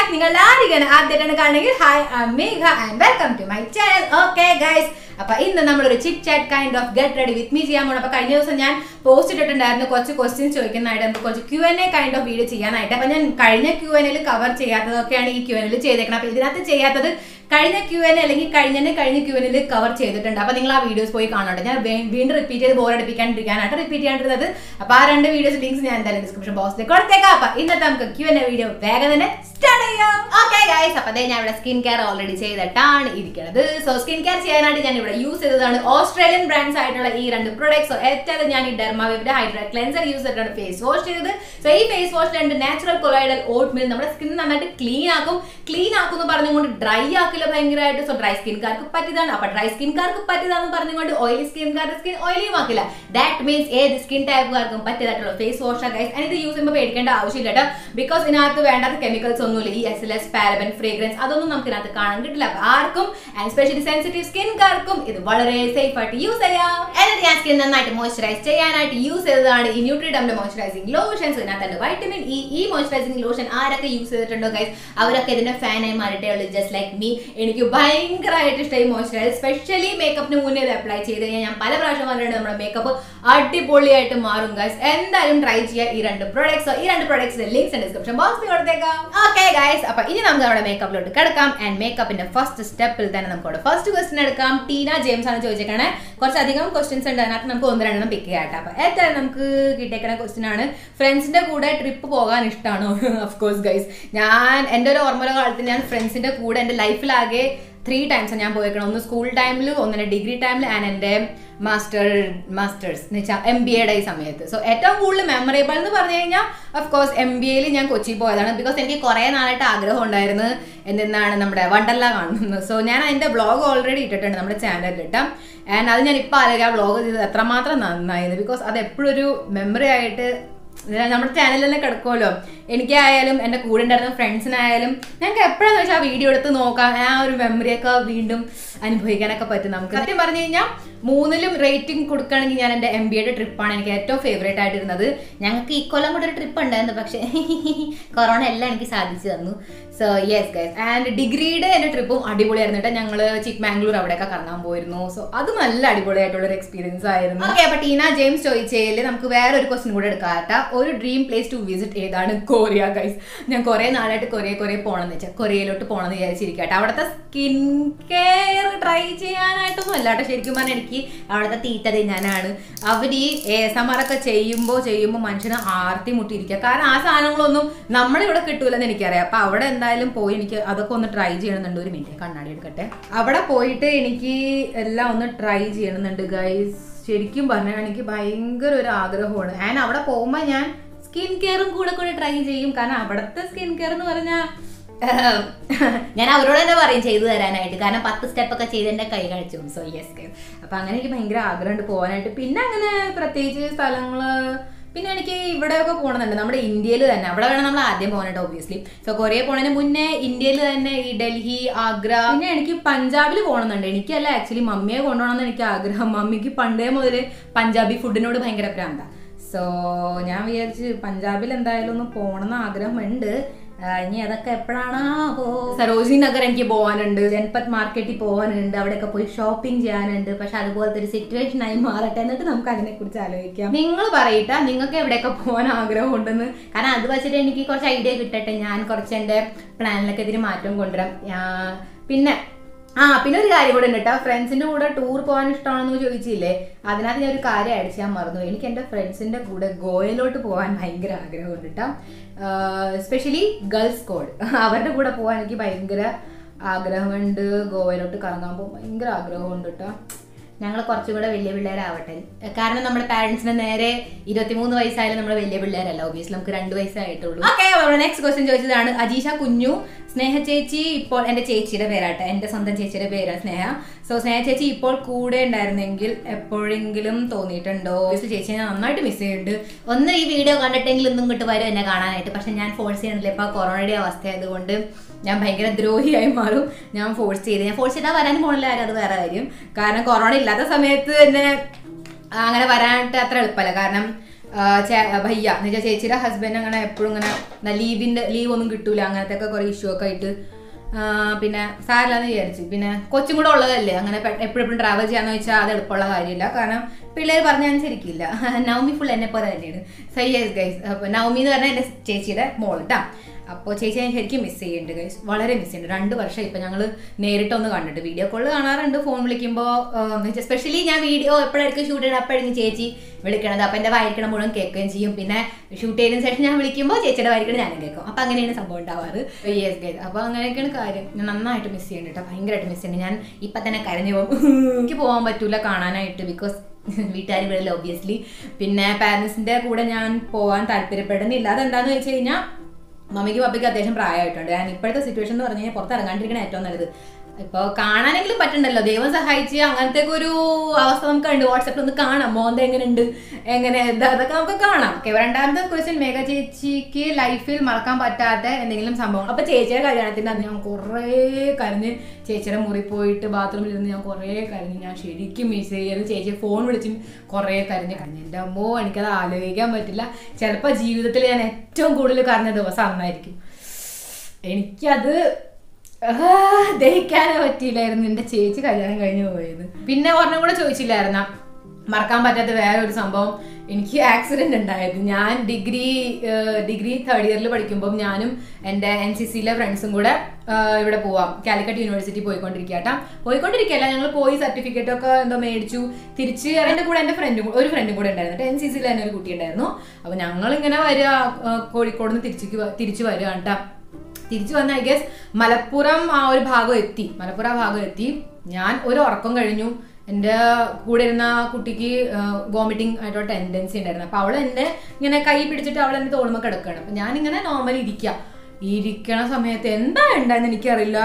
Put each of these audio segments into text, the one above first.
Back നിങ്ങൾ ആരെയാണ് ആദ്യമായിട്ടാണ് കാണണമെങ്കിൽ hi Megha and welcome to my channel okay guys അപ്പൊ ഇന്ന് നമ്മളൊരു chit chat kind of get ready with me ചെയ്യാൻ പോകണം അപ്പൊ കഴിഞ്ഞ ദിവസം ഞാൻ പോസ്റ്റ് ഇട്ടിട്ടുണ്ടായിരുന്നു കുറച്ച് ക്വസ്റ്റ്യൻസ് ചോദിക്കുന്നതായിട്ട് നമുക്ക് കുറച്ച് Q and A kind of video ചെയ്യാനായിട്ട് അപ്പൊ ഞാൻ കഴിഞ്ഞ ക്യു എൻ എൽ കവർ ചെയ്യാത്തതൊക്കെയാണ് ഈ ക്യു എൻ എൽ ചെയ്തേക്കണം അപ്പൊ ഇതിനകത്ത് ചെയ്യാത്തത് കഴിഞ്ഞ ക്യു എൻ അല്ലെങ്കിൽ കഴിഞ്ഞ കഴിഞ്ഞ ക്യു എൻ കവർ ചെയ്തിട്ടുണ്ട് അപ്പൊ നിങ്ങൾ ആ വീഡിയോസ് പോയി കാണട്ടെ ഞാൻ വേ- വീണ്ടും റിപ്പീറ്റ് ചെയ്ത് ബോർ അടിപ്പിക്കാണ്ടിരിക്കാനായിട്ട് റിപ്പീറ്റ് ചെയ്യാണ്ടിരുന്നത് അപ്പൊ ആ രണ്ട് വീഡിയോസ് ലിങ്ക്സ് ഞാൻ എന്തായാലും ഡിസ്ക്രിപ്ഷൻ ബോക്സിൽ കൊടുത്തേക്കാം അപ്പൊ ഇന്നത്തെ നമുക്ക് ക്യു എൻ എ വീഡിയോ വേഗം തന്നെ സ്റ്റാർട്ട് ചെയ്യാം ഓക്കെ ഗൈസ് അപ്പൊ ദേ ഞാൻ ഇവിടെ സ്കിൻ കെയർ ഓൾറെഡി ചെയ്തിട്ടാണ് ഇരിക്കുന്നത് സോ സ്കിൻ കെയർ ചെയ്യാനായിട്ട് ഞാൻ ഇവിടെ യൂസ് ചെയ്തതാണ് ഓസ്ട്രേലിയൻ ബ്രാൻഡ്സ് ആയിട്ടുള്ള ഈ രണ്ട് പ്രൊഡക്ട്സ് ഏറ്റവും ഞാൻ ഈ ഡെർമാവിന്റെ ഹൈഡ്രാ ക്ലെൻസർ യൂസ് ചെയ്തിട്ടാണ് ഫേസ് വാഷ് ചെയ്തത് സോ ഈ ഫേസ് വാഷ് രണ്ട് നാച്ചുറൽ കൊളോയിഡൽ ഓട്ട് മിൽ നമ്മുടെ സ്കിൻ നന്നായിട്ട് ക്ലീൻ ആക്കും ക്ലീൻ ആക്കും എന്ന് പറഞ്ഞുകൊണ്ട് ഡ്രൈ ആക്കില്ല ഭയങ്കരമായിട്ട് സോ ഡ്രൈ സ്കിൻകാർക്ക് പറ്റിയതാണ് അപ്പൊ ഡ്രൈ സ്കിൻകാർക്ക് പറ്റിയതാണെന്ന് പറഞ്ഞുകൊണ്ട് ഓയിലി സ്കിൻകാരുടെ സ്കിൻ ഓയിലിയും ആക്കില്ല ദാറ്റ് മീൻസ് ഏത് സ്കിൻ ടൈപ്പുകാർക്കും പറ്റിയതായിട്ടുള്ള ഫേസ് വാഷ് ഗൈസ് and ഇത് യൂസ് ചെയ്യുമ്പോൾ പേടിക്കേണ്ട ആവശ്യമില്ല കേട്ടോ ബിക്കോസ് ഇതിനകത്ത് വേണ്ടാത്ത കെമിക്കൽസ് ഒന്നുമില്ല ഈ S L S paraben fragrance അതൊന്നും നമുക്ക് ഇതിനകത്ത് കാണാൻ കിട്ടില്ല അപ്പൊ ആർക്കും ആൻഡ് സ്പെഷ്യലി സെൻസിറ്റീവ് സ്കിൻകാർക്കും ഇത് വളരെ സേഫ് ആയിട്ട് യൂസ് ചെയ്യാം എന്നിട്ട് ഞാൻ സ്കിൻ നന്നായിട്ട് മോയ്സ്ചറൈസ് ചെയ്യാനായിട്ട് യൂസ് ചെയ്തതാണ് ഈ ന്യൂട്രിഡമിന്റെ മോയ്സ്ചറൈസിംഗ് ലോഷൻസ് ഇതിനകത്തുണ്ട് വൈറ്റമിൻ ഇ ഈ മോയ്സ്ചറൈസിംഗ് ലോഷൻ ആരൊക്കെ യൂസ് ചെയ്തിട്ടുണ്ടോ ഗൈസ് അവരൊക്കെ ഇതിന്റെ ഫാനായി മാറിയിട്ടേ ഉള്ളൂ ജസ്റ്റ് ലൈക്ക് മീ എനിക്ക് ഭയങ്കരമായിട്ട് ഇഷ്ടമായി മോയ്സ്ചറൈസ് സ്പെഷ്യലി മേക്കപ്പിന് മുന്നേ ഇത് അപ്ലൈ ചെയ്ത് കഴിഞ്ഞാൽ ഞാൻ പല പ്രാവശ്യം പറഞ്ഞിട്ടുണ്ട് നമ്മുടെ മേക്കപ്പ് അടിപൊളിയായിട്ട് മാറും ഗൈസ് എന്തായാലും ട്രൈ ചെയ്യുക ഈ രണ്ട് പ്രൊഡക്ട്സ് ഈ രണ്ട് പ്രൊഡക്ട്സിന്റെ ലിങ്ക്സ് ഡിസ്ക്രിപ്ഷൻ ബോക്സിൽ കൊടുത്തേക്കാം ഓക്കെ ഗൈസ് അപ്പൊ ഇനി നമുക്ക് നമ്മുടെ മേക്കപ്പിലോട്ട് കിടക്കാം ആൻഡ് മേക്കപ്പിന്റെ ഫസ്റ്റ് സ്റ്റെപ്പിൽ തന്നെ നമുക്ക് ഫസ്റ്റ് ക്വസ്റ്റ്യൻ എടുക്കാം ടീന ജെയിംസ് ആണ് ചോദിച്ചേക്കണേ കുറച്ചധികം ക്വസ്റ്റ്യൻസ് ഉണ്ട് അതിനകത്ത് നമുക്ക് ഒന്ന് രണ്ടെണ്ണം പിക്ക് ചെയ്യാട്ടെ അപ്പൊ ഏറ്റവും നമുക്ക് കിട്ടിയേക്കണ ക്വസ്റ്റ്യൻ ആണ് ഫ്രണ്ട്സിന്റെ കൂടെ ട്രിപ്പ് പോകാൻ ഇഷ്ടമാണോ ഓഫ് കോഴ്സ് ഗൈസ് ഞാൻ എൻ്റെ ഒരു ഓർമ്മ കാലത്ത് ഞാൻ ഫ്രണ്ട്സിന്റെ കൂടെ എൻ്റെ ലൈഫിലാകെ ത്രീ ടൈംസ് ഞാൻ പോയേക്കണം ഒന്ന് സ്കൂൾ ടൈമിൽ ഒന്ന് എൻ്റെ ഡിഗ്രി ടൈമിൽ ആൻഡ് എൻ്റെ മാസ്റ്റർ മാസ്റ്റേഴ്സ് എന്ന് വെച്ചാൽ എം ബി എയുടെ ഈ സമയത്ത് സോ ഏറ്റവും കൂടുതൽ മെമ്മറേബിൾ എന്ന് പറഞ്ഞു കഴിഞ്ഞാൽ ഓഫ് കോഴ്സ് എം ബി എയിൽ ഞാൻ കൊച്ചി പോയതാണ് ബിക്കോസ് എനിക്ക് കുറേ നാളായിട്ട് ആഗ്രഹം ഉണ്ടായിരുന്നു എന്തെന്നാണ് നമ്മുടെ വണ്ടർല കാണുന്നത് സോ ഞാൻ അതിൻ്റെ വ്ളോഗ് ഓൾറെഡി ഇട്ടിട്ടുണ്ട് നമ്മുടെ ചാനലിൽ ഇട്ടാം ആൻഡ് അത് ഞാൻ ഇപ്പോൾ ആലോചിക്കാം ആ വ്ളോഗ് ചെയ്തത് എത്രമാത്രം നന്നായിരുന്നു ബിക്കോസ് അത് എപ്പോഴും ഒരു മെമ്മറി ആയിട്ട് ഞാൻ നമ്മുടെ ചാനലിൽ തന്നെ കിടക്കുമല്ലോ എനിക്കായാലും എൻ്റെ കൂടെ ഉണ്ടായിരുന്ന ഫ്രണ്ട്സിനായാലും ഞങ്ങൾക്ക് എപ്പോഴാന്ന് വെച്ചാൽ ആ വീഡിയോ എടുത്ത് നോക്കാം ആ ഒരു മെമ്മറിയൊക്കെ വീണ്ടും അനുഭവിക്കാനൊക്കെ പറ്റും നമുക്ക് സത്യം പറഞ്ഞു കഴിഞ്ഞാൽ മൂന്നിലും റേറ്റിംഗ് കൊടുക്കുകയാണെങ്കിൽ ഞാൻ എൻ്റെ എം ബി എയുടെ ട്രിപ്പാണ് എനിക്ക് ഏറ്റവും ഫേവറേറ്റ് ആയിട്ടിരുന്നത് ഞങ്ങൾക്ക് ഈ കൊല്ലം കൂടെ ഒരു ട്രിപ്പ് ഉണ്ടായിരുന്നു പക്ഷേ കൊറോണ എല്ലാം എനിക്ക് സാധിച്ചു തന്നു സോ യെസ് ഗൈസ് ആൻഡ് ഡിഗ്രിയുടെ എൻ്റെ ട്രിപ്പും അടിപൊളിയായിരുന്നു കേട്ടോ ഞങ്ങൾ ചിക്മാംഗ്ലൂർ അവിടെയൊക്കെ കറങ്ങാൻ പോയിരുന്നു സോ അത് നല്ല അടിപൊളിയായിട്ടുള്ള ഒരു എക്സ്പീരിയൻസ് ആയിരുന്നു ഓക്കെ അപ്പൊ ടീന ജെയിംസ് ചോദിച്ചതിൽ നമുക്ക് വേറെ ഒരു ക്വസ്റ്റ്യൻ കൂടെ എടുക്കാം കേട്ടോ ഒരു ഡ്രീം പ്ലേസ് ടു വിസിറ്റ് ഏതാണ് കൊറിയ ഗൈസ് ഞാൻ കുറേ നാളായിട്ട് കൊറിയ കൊറിയ പോകണമെന്ന് വെച്ചാൽ കൊറിയയിലോട്ട് പോകണമെന്ന് വിചാരിച്ചിരിക്കട്ടെ അവിടുത്തെ സ്കിൻ കെയർ ട്രൈ ചെയ്യാനായിട്ടൊന്നും അല്ല കേട്ടോ ശരിക്കും പറഞ്ഞാൽ എനിക്ക് അവിടുത്തെ തീറ്റ തിന്നാനാണ് അവർ ഈ ഏസമറൊക്കെ ചെയ്യുമ്പോൾ ചെയ്യുമ്പോൾ മനുഷ്യന് ആർത്തി മുട്ടിയിരിക്കുക കാരണം ആ സാധനങ്ങളൊന്നും നമ്മുടെ ഇവിടെ കിട്ടൂലെന്ന് എനിക്കറിയാം അപ്പൊ അവിടെ എന്തായാലും പോയി എനിക്ക് അതൊക്കെ ഒന്ന് ട്രൈ ചെയ്യണമെന്നുണ്ട് ഒരു മിനിറ്റ് കണ്ണാടി എടുക്കട്ടെ അവിടെ പോയിട്ട് എനിക്ക് എല്ലാം ഒന്ന് ട്രൈ ചെയ്യണമെന്നുണ്ട് ഗൈസ് ശരിക്കും പറഞ്ഞാൽ എനിക്ക് ഭയങ്കര ഒരു ആഗ്രഹമാണ് ആൻഡ് അവിടെ പോകുമ്പോൾ ഞാൻ സ്കിൻ കെയറും കൂടെ കൂടെ ട്രൈ ചെയ്യും കാരണം അവിടുത്തെ സ്കിൻ കെയർ എന്ന് പറഞ്ഞാൽ ഞാൻ അവരോട് തന്നെ പറയും ചെയ്തു തരാനായിട്ട് കാരണം പത്ത് സ്റ്റെപ്പ് ഒക്കെ ചെയ്ത് എൻ്റെ കൈ കഴിച്ചു സോ യെസ് അപ്പൊ അങ്ങനെ എനിക്ക് ഭയങ്കര ആഗ്രഹമുണ്ട് പോകാനായിട്ട് പിന്നെ അങ്ങനെ പ്രത്യേകിച്ച് സ്ഥലങ്ങള് പിന്നെ എനിക്ക് ഇവിടെയൊക്കെ പോകണമെന്നുണ്ട് നമ്മുടെ ഇന്ത്യയിൽ തന്നെ അവിടെ വേണം നമ്മൾ ആദ്യം പോകാനായിട്ട് ഒബ്വിയസ്ലി സോ കൊറിയ പോണതിന് മുന്നേ ഇന്ത്യയിൽ തന്നെ ഈ ഡൽഹി ആഗ്ര പിന്നെ എനിക്ക് പഞ്ചാബിൽ പോകണമെന്നുണ്ട് എനിക്കല്ല ആക്ച്വലി മമ്മിയെ കൊണ്ടുപോകണമെന്ന് എനിക്ക് ആഗ്രഹം മമ്മിക്ക് പണ്ടേ മുതൽ പഞ്ചാബി ഫുഡിനോട് ഭയങ്കര പ്രാന്ത സോ ഞാൻ വിചാരിച്ച് പഞ്ചാബിൽ എന്തായാലും ഒന്ന് പോകണമെന്ന് ആഗ്രഹമുണ്ട് ആ, ഇനി അതൊക്കെ എപ്പോഴാണോ പോ സരോജിനി നഗർ എനിക്ക് പോകാനുണ്ട് ജൻപത് മാർക്കറ്റിൽ പോകാനുണ്ട് അവിടെയൊക്കെ പോയി ഷോപ്പിംഗ് ചെയ്യാനുണ്ട് പക്ഷെ അതുപോലത്തെ ഒരു സിറ്റുവേഷൻ ആയി മാറട്ടെ എന്നിട്ട് നമുക്ക് അതിനെ കുറിച്ച് ആലോചിക്കാം നിങ്ങൾ പറയട്ട നിങ്ങൾക്ക് എവിടെയൊക്കെ പോകാൻ ആഗ്രഹം ഉണ്ടെന്ന് കാരണം അത് വെച്ചിട്ട് എനിക്ക് കുറച്ച് ഐഡിയ കിട്ടട്ടെ ഞാൻ കുറച്ച് എൻ്റെ പ്ലാനിലൊക്കെ ഇതിന് മാറ്റം കൊണ്ടുവരാം ആ, പിന്നെ ആ പിന്നെ ഒരു കാര്യം കൂടെ ഉണ്ട് കേട്ടോ ഫ്രണ്ട്സിന്റെ കൂടെ ടൂർ പോകാൻ ഇഷ്ടമാണെന്ന് ചോദിച്ചില്ലേ അതിനകത്ത് ഞാൻ ഒരു കാര്യം അടിച്ച് ഞാൻ മറന്നു എനിക്ക് എൻ്റെ ഫ്രണ്ട്സിന്റെ കൂടെ ഗോയയിലോട്ട് പോകാൻ ഭയങ്കര ആഗ്രഹമുണ്ട് കേട്ടോ എസ്പെഷ്യലി ഗേൾസ് കോഡ് അവരുടെ കൂടെ പോകാൻ എനിക്ക് ഭയങ്കര ആഗ്രഹമുണ്ട് ഗോവയിലോട്ട് കറങ്ങാൻ പോകാൻ ഭയങ്കര ആഗ്രഹമുണ്ട് കേട്ടോ ഞങ്ങൾ കുറച്ചും കൂടെ വലിയ പിള്ളേരാവട്ടെ കാരണം നമ്മുടെ പാരന്റ്സിന് നേരെ ഇരുപത്തിമൂന്ന് വയസ്സായാലും നമ്മൾ വലിയ പിള്ളേരല്ല ഒബിയസ്ലി നമുക്ക് രണ്ട് വയസ്സായിട്ടുള്ളൂ ഓക്കെ നമ്മുടെ നെക്സ്റ്റ് ക്വസ്റ്റ്യൻ ചോദിച്ചതാണ് അജീഷ കുഞ്ഞു സ്നേഹ ചേച്ചി ഇപ്പോൾ എൻ്റെ ചേച്ചിയുടെ പേരാട്ടെ എൻ്റെ സ്വന്തം ചേച്ചിയുടെ പേരാണ് സ്നേഹ സോ സ്നേഹ ചേച്ചി ഇപ്പോൾ കൂടെ ഉണ്ടായിരുന്നെങ്കിൽ എപ്പോഴെങ്കിലും തോന്നിയിട്ടുണ്ടോ ഒബിയസ്ലി ചേച്ചിയെ ഞാൻ നന്നായിട്ട് മിസ് ചെയ്യുന്നുണ്ട് ഒന്ന് ഈ വീഡിയോ കണ്ടിട്ടെങ്കിലും ഇന്നും ഇങ്ങോട്ട് വരും എന്നെ കാണാനായിട്ട് പക്ഷെ ഞാൻ ഫോഴ്സ് ചെയ്യണില്ല ഇപ്പോൾ കൊറോണയുടെ അവസ്ഥ ആയതുകൊണ്ട് ഞാൻ ഭയങ്കര ദ്രോഹിയായി മാറും ഞാൻ ഫോഴ്സ് ചെയ്ത് ഞാൻ ഫോഴ്സ് ചെയ്താൽ വരാൻ പോണില്ല ആരും അത് വേറെ കാര്യം കാരണം കൊറോണ ഇല്ലാത്ത സമയത്ത് തന്നെ അങ്ങനെ വരാനായിട്ട് അത്ര എളുപ്പമല്ല കാരണം ആ, ചേ- ഭയ്യ എന്ന് വെച്ചാൽ ചേച്ചിയുടെ ഹസ്ബൻഡ് അങ്ങനെ എപ്പോഴും ഇങ്ങനെ ലീവിന്റെ ലീവ് ഒന്നും കിട്ടൂല അങ്ങനത്തെ ഒക്കെ കുറെ ഇഷ്യൂ ഒക്കെ ആയിട്ട് ആ, പിന്നെ സാരില്ലാന്ന് വിചാരിച്ചു പിന്നെ കൊച്ചും കൂടെ ഉള്ളതല്ലേ അങ്ങനെ എപ്പോഴും എപ്പോഴും ട്രാവൽ ചെയ്യാന്ന് വെച്ചാൽ അത് എളുപ്പമുള്ള കാര്യമില്ല കാരണം പിള്ളേർ പറഞ്ഞാൽ അനുസരിക്കില്ല നവമി ഫുൾ എന്നെ പോലെ തന്നെയാണ് സോ യെസ് ഗൈസ് അപ്പോൾ നവമി എന്ന് പറഞ്ഞാൽ എൻ്റെ ചേച്ചിയുടെ മോൾ കേട്ടോ അപ്പോൾ ചേച്ചി ഞാൻ ശരിക്കും മിസ് ചെയ്യുന്നുണ്ട് ഗൈസ് വളരെ മിസ് ചെയ്യുന്നുണ്ട് രണ്ട് വർഷം ഇപ്പം ഞങ്ങൾ നേരിട്ടൊന്ന് കണ്ടിട്ട് വീഡിയോ കോൾ കാണാറുണ്ട് ഫോൺ വിളിക്കുമ്പോൾ സ്പെഷ്യലി ഞാൻ വീഡിയോ എപ്പോഴായിരിക്കും ഷൂട്ട് ചെയ്യണം അപ്പോഴായിരിക്കും ചേച്ചി വിളിക്കണത് അപ്പം എൻ്റെ വായിരിക്കണം മുഴുവൻ കേൾക്കുകയും ചെയ്യും പിന്നെ ഷൂട്ട് ചെയ്തതിന് ശേഷം ഞാൻ വിളിക്കുമ്പോൾ ചേച്ചിയുടെ വായിരിക്കണം ഞാനും കേൾക്കും അപ്പം അങ്ങനെയാണ് സംഭവം ഉണ്ടാവാറ് യെസ് ഗൈസ് അപ്പോൾ അങ്ങനെയൊക്കെയാണ് കാര്യം ഞാൻ നന്നായിട്ട് മിസ് ചെയ്യുന്നുണ്ട് കേട്ടോ ഭയങ്കരമായിട്ട് മിസ് ചെയ്യുന്നുണ്ട് ഞാൻ ഇപ്പം തന്നെ കരഞ്ഞു പോകും എനിക്ക് പോകാൻ പറ്റൂല കാണാനായിട്ട് ബിക്കോസ് വീട്ടുകാർ ഇവിടെ ഒബ്വിയസ്ലി പിന്നെ പാരൻസിൻ്റെ കൂടെ ഞാൻ പോകാൻ താല്പര്യപ്പെടുന്നില്ല അതെന്താണെന്ന് വെച്ച് കഴിഞ്ഞാൽ മമ്മിക്ക് പപ്പയ്ക്ക് അത്യാവശ്യം പ്രായമായിട്ടുണ്ട് ഞാൻ ഇപ്പോഴത്തെ സിറ്റുവേഷൻ എന്ന് പറഞ്ഞു കഴിഞ്ഞാൽ പുറത്ത് ഇറങ്ങാണ്ടിരിക്കണ ഏറ്റവും നല്ലത് ഇപ്പോൾ കാണാനെങ്കിലും പറ്റണ്ടല്ലോ ദൈവം സഹായിച്ച് അങ്ങനത്തെ ഒരു അവസ്ഥ നമുക്ക് ഉണ്ട് വാട്സാപ്പിൽ ഒന്ന് കാണാം മോന്ത എങ്ങനെയുണ്ട് എങ്ങനെ എന്താ അതൊക്കെ നമുക്ക് കാണാം ഓക്കെ രണ്ടാമത്തെ ക്വസ്റ്റ്യൻ മേഘ ചേച്ചിക്ക് ലൈഫിൽ മറക്കാൻ പറ്റാത്ത എന്തെങ്കിലും സംഭവം അപ്പൊ ചേച്ചിയുടെ കല്യാണത്തിന്റെ അന്ന് ഞാൻ കുറേ കരഞ്ഞ് ചേച്ചിയുടെ മുറി പോയിട്ട് ബാത്റൂമിൽ ഇരുന്ന് ഞാൻ കുറേ കരഞ്ഞ് ഞാൻ ശരിക്കും മിസ് ചെയ്ത് ചേച്ചിയെ ഫോൺ വിളിച്ചും കുറേ കരഞ്ഞ് കരഞ്ഞു എൻ്റെ അമ്മോ എനിക്കത് ആലോചിക്കാൻ പറ്റില്ല ചിലപ്പോൾ ജീവിതത്തിൽ ഞാൻ ഏറ്റവും കൂടുതൽ കരഞ്ഞ ദിവസം അന്നായിരിക്കും എനിക്കത് ആ, ദഹിക്കാനേ പറ്റിയില്ലായിരുന്നു എൻ്റെ ചേച്ചി കല്യാണം കഴിഞ്ഞു പോയത് പിന്നെ ഒരെണ്ണം കൂടെ ചോദിച്ചില്ലായിരുന്ന മറക്കാൻ പറ്റാത്ത വേറെ ഒരു സംഭവം എനിക്ക് ആക്സിഡന്റ് ഉണ്ടായത് ഞാൻ ഡിഗ്രി ഡിഗ്രി തേർഡ് ഇയറിൽ പഠിക്കുമ്പോൾ ഞാനും എൻ്റെ എൻ സി സിയിലെ ഫ്രണ്ട്സും കൂടെ ആ, ഇവിടെ പോവാം കാലിക്കറ്റ് യൂണിവേഴ്സിറ്റി പോയിക്കൊണ്ടിരിക്കട്ടാ പോയിക്കൊണ്ടിരിക്കുകയല്ല ഞങ്ങൾ പോയി സർട്ടിഫിക്കറ്റ് ഒക്കെ എന്തോ മേടിച്ചു തിരിച്ച് എൻ്റെ കൂടെ എൻ്റെ ഫ്രണ്ടും ഒരു ഫ്രണ്ടും കൂടെ ഉണ്ടായിരുന്നു എൻ സി സിയിൽ തന്നെ ഒരു കുട്ടി ഉണ്ടായിരുന്നു അപ്പോൾ ഞങ്ങൾ ഇങ്ങനെ വരിക ആ, കോഴിക്കോട് നിന്ന് തിരിച്ച് തിരിച്ചു വരിക കേട്ടാ തിരിച്ചു വന്ന ഐ ഗസ് മലപ്പുറം ആ ഒരു ഭാഗം എത്തി മലപ്പുറം ആ ഭാഗം എത്തി ഞാൻ ഒരു ഉറക്കം കഴിഞ്ഞു എൻ്റെ കൂടെ ഇരുന്ന ആ കുട്ടിക്ക് വോമിറ്റിംഗ് ആയിട്ടുള്ള ടെൻഡൻസി ഉണ്ടായിരുന്നു അപ്പൊ അവൾ എന്നെ ഇങ്ങനെ കൈ പിടിച്ചിട്ട് അവൾ എന്നെ തോളുമ്പോൾ കിടക്കുകയാണ് അപ്പൊ ഞാൻ ഇങ്ങനെ നോർമലി ഇരിക്കുക ഇരിക്കണ സമയത്ത് എന്താ ഉണ്ടായെന്ന് എനിക്കറിയില്ല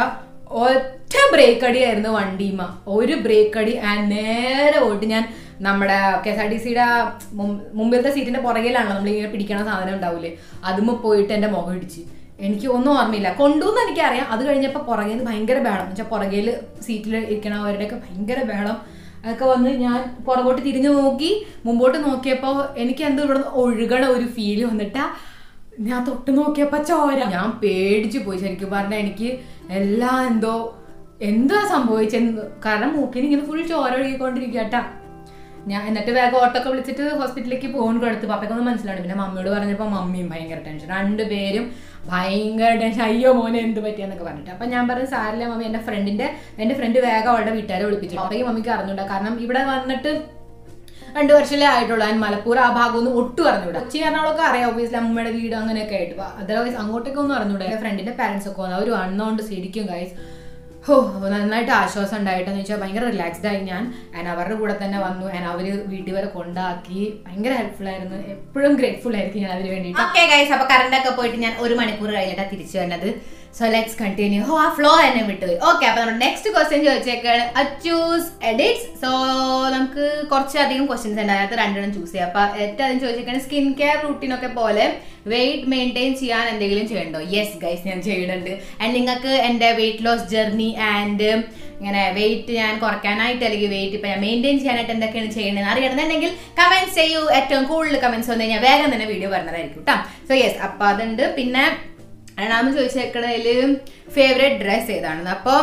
ഒറ്റ ബ്രേക്ക് അടിയായിരുന്നു വണ്ടിമ ഒരു ബ്രേക്ക് അടി ആൻഡ് നേരെ പോയിട്ട് ഞാൻ നമ്മുടെ കെ എസ് ആർ ടി സിയുടെ മുമ്പിലത്തെ സീറ്റിന്റെ പുറകിലാണല്ലോ നമ്മൾ ഇങ്ങനെ പിടിക്കണ സാധനം ഉണ്ടാവില്ലേ അതുമ്മ പോയിട്ട് എൻ്റെ മുഖം ഇടിച്ച് എനിക്ക് ഒന്നും ഓർമ്മയില്ല കൊണ്ടുവന്ന് എനിക്കറിയാം അത് കഴിഞ്ഞപ്പോൾ പുറകെ നിന്ന് ഭയങ്കര ബഹളം എന്ന് വെച്ചാൽ പുറകയിൽ സീറ്റിൽ ഇരിക്കണവരുടെയൊക്കെ ഭയങ്കര ബഹളം അതൊക്കെ വന്ന് ഞാൻ പുറകോട്ട് തിരിഞ്ഞു നോക്കി മുമ്പോട്ട് നോക്കിയപ്പോൾ എനിക്ക് എന്തോ ഇവിടെ ഒഴുകണ ഒരു ഫീല് വന്നിട്ടാ ഞാൻ തൊട്ട് നോക്കിയപ്പോ ചോര ഞാൻ പേടിച്ചു പോയി ശരിക്കും പറഞ്ഞാൽ എനിക്ക് എല്ലാം എന്തോ എന്താ സംഭവിച്ചെന്ന് കാരണം മൂക്കിന് ഇങ്ങനെ ഫുൾ ചോര ഒഴുകിക്കൊണ്ടിരിക്കട്ടാ ഞാൻ എന്നിട്ട് വേഗം ഓട്ടോ ഒക്കെ വിളിച്ചിട്ട് ഹോസ്പിറ്റലിലേക്ക് ഫോൺ കൊടുത്തു പപ്പയ്ക്കൊന്നും മനസ്സിലാണ് പിന്നെ മമ്മിയോട് പറഞ്ഞപ്പോൾ മമ്മിയും ഭയങ്കര ടെൻഷൻ രണ്ടുപേരും ഭയങ്കര ടെൻഷൻ അയ്യോ മോനെ എന്ത് പറ്റിയെന്നൊക്കെ പറഞ്ഞിട്ട് അപ്പം ഞാൻ പറഞ്ഞു സാറില്ല മമ്മി എൻ്റെ ഫ്രണ്ടിൻ്റെ എൻ്റെ ഫ്രണ്ട് വേഗം അവളുടെ വീട്ടുകാരെ വിളിപ്പിച്ചു പപ്പയ്ക്ക് മമ്മിക്ക് അറിഞ്ഞൂടാ കാരണം ഇവിടെ വന്നിട്ട് രണ്ടു വർഷമല്ലേ ആയിട്ടുള്ളൂ ഞാൻ മലപ്പുറം ആ ഭാഗം ഒന്നും ഒട്ടും അറിഞ്ഞൂടാ കൊച്ചി എറണാകുളമൊക്കെ അറിയാം ഒബിയസ്ലി അമ്മയുടെ വീട് അങ്ങനെയൊക്കെ ആയിട്ട് അതർവൈസ് അങ്ങോട്ടേക്ക് ഒന്നും അറിഞ്ഞൂടാ എൻ്റെ ഫ്രണ്ടിന്റെ പാരന്റ്സ് ഒക്കെ വന്നു അവർ വന്നോണ്ട് ശരിക്കും ഗൈസ് ഹോ അപ്പോൾ നന്നായിട്ട് ആശ്വാസം ഉണ്ടായിട്ടെന്ന് വെച്ചാൽ ഭയങ്കര റിലാക്സ്ഡ് ആയി ഞാൻ ആൻഡ് അവരുടെ കൂടെ തന്നെ വന്നു ആൻഡ് അവർ വീട്ടിൽ വരെ കൊണ്ടാക്കി ഭയങ്കര ഹെൽപ്ഫുൾ ആയിരുന്നു എപ്പോഴും ഗ്രേറ്റ്ഫുൾ ആയിരിക്കും ഞാൻ അതിന് വേണ്ടിയിട്ട് ഓക്കെ ഗൈസ് അപ്പോൾ കറണ്ട് ഒക്കെ പോയിട്ട് ഞാൻ ഒരു മണിക്കൂർ കഴിഞ്ഞിട്ടാണ് തിരിച്ചു വന്നത് സോ ലെറ്റ്സ് കണ്ടിന്യൂ ഹോ ആ ഫ്ലോ തന്നെ വിട്ടുപോയി ഓക്കെ അപ്പോൾ നമ്മുടെ നെക്സ്റ്റ് ക്വസ്റ്റ്യൻ ചോദിച്ചേക്കാണ് അച്ചൂസ് എഡിറ്റ്സ് സോ നമുക്ക് കുറച്ചധികം ക്വസ്റ്റ്യൻസ് ഉണ്ട് അതിനകത്ത് രണ്ടെണ്ണം ചൂസ് ചെയ്യാം അപ്പോൾ ഏറ്റവും ആദ്യം ചോദിച്ചേക്കാണ് സ്കിൻ കെയർ റൂട്ടീനൊക്കെ പോലെ വെയിറ്റ് മെയിൻറ്റെയിൻ ചെയ്യാൻ എന്തെങ്കിലും ചെയ്യണ്ടോ യെസ് ഗൈസ് ഞാൻ ചെയ്യുന്നുണ്ട് ആൻഡ് നിങ്ങൾക്ക് എൻ്റെ വെയിറ്റ് ലോസ് ജേർണി ആൻഡ് ഇങ്ങനെ വെയിറ്റ് ഞാൻ കുറയ്ക്കാനായിട്ട് അല്ലെങ്കിൽ വെയിറ്റ് ഇപ്പം ഞാൻ മെയിൻറ്റെയിൻ ചെയ്യാനായിട്ട് എന്തൊക്കെയാണ് ചെയ്യേണ്ടതെന്ന് അറിയണമെന്നുണ്ടെങ്കിൽ കമൻറ്റ്സ് ചെയ്യൂ ഏറ്റവും കൂടുതൽ കമൻറ്റ്സ് വന്നു കഴിഞ്ഞാൽ വേഗം തന്നെ വീഡിയോ പറഞ്ഞതായിരിക്കും കേട്ടോ സോ യെസ് അപ്പോൾ അതുണ്ട് പിന്നെ രണ്ടാമത് ചോദിച്ചേക്കണതിൽ ഫേവറേറ്റ് ഡ്രസ്സ് ഏതാണെന്ന് അപ്പോൾ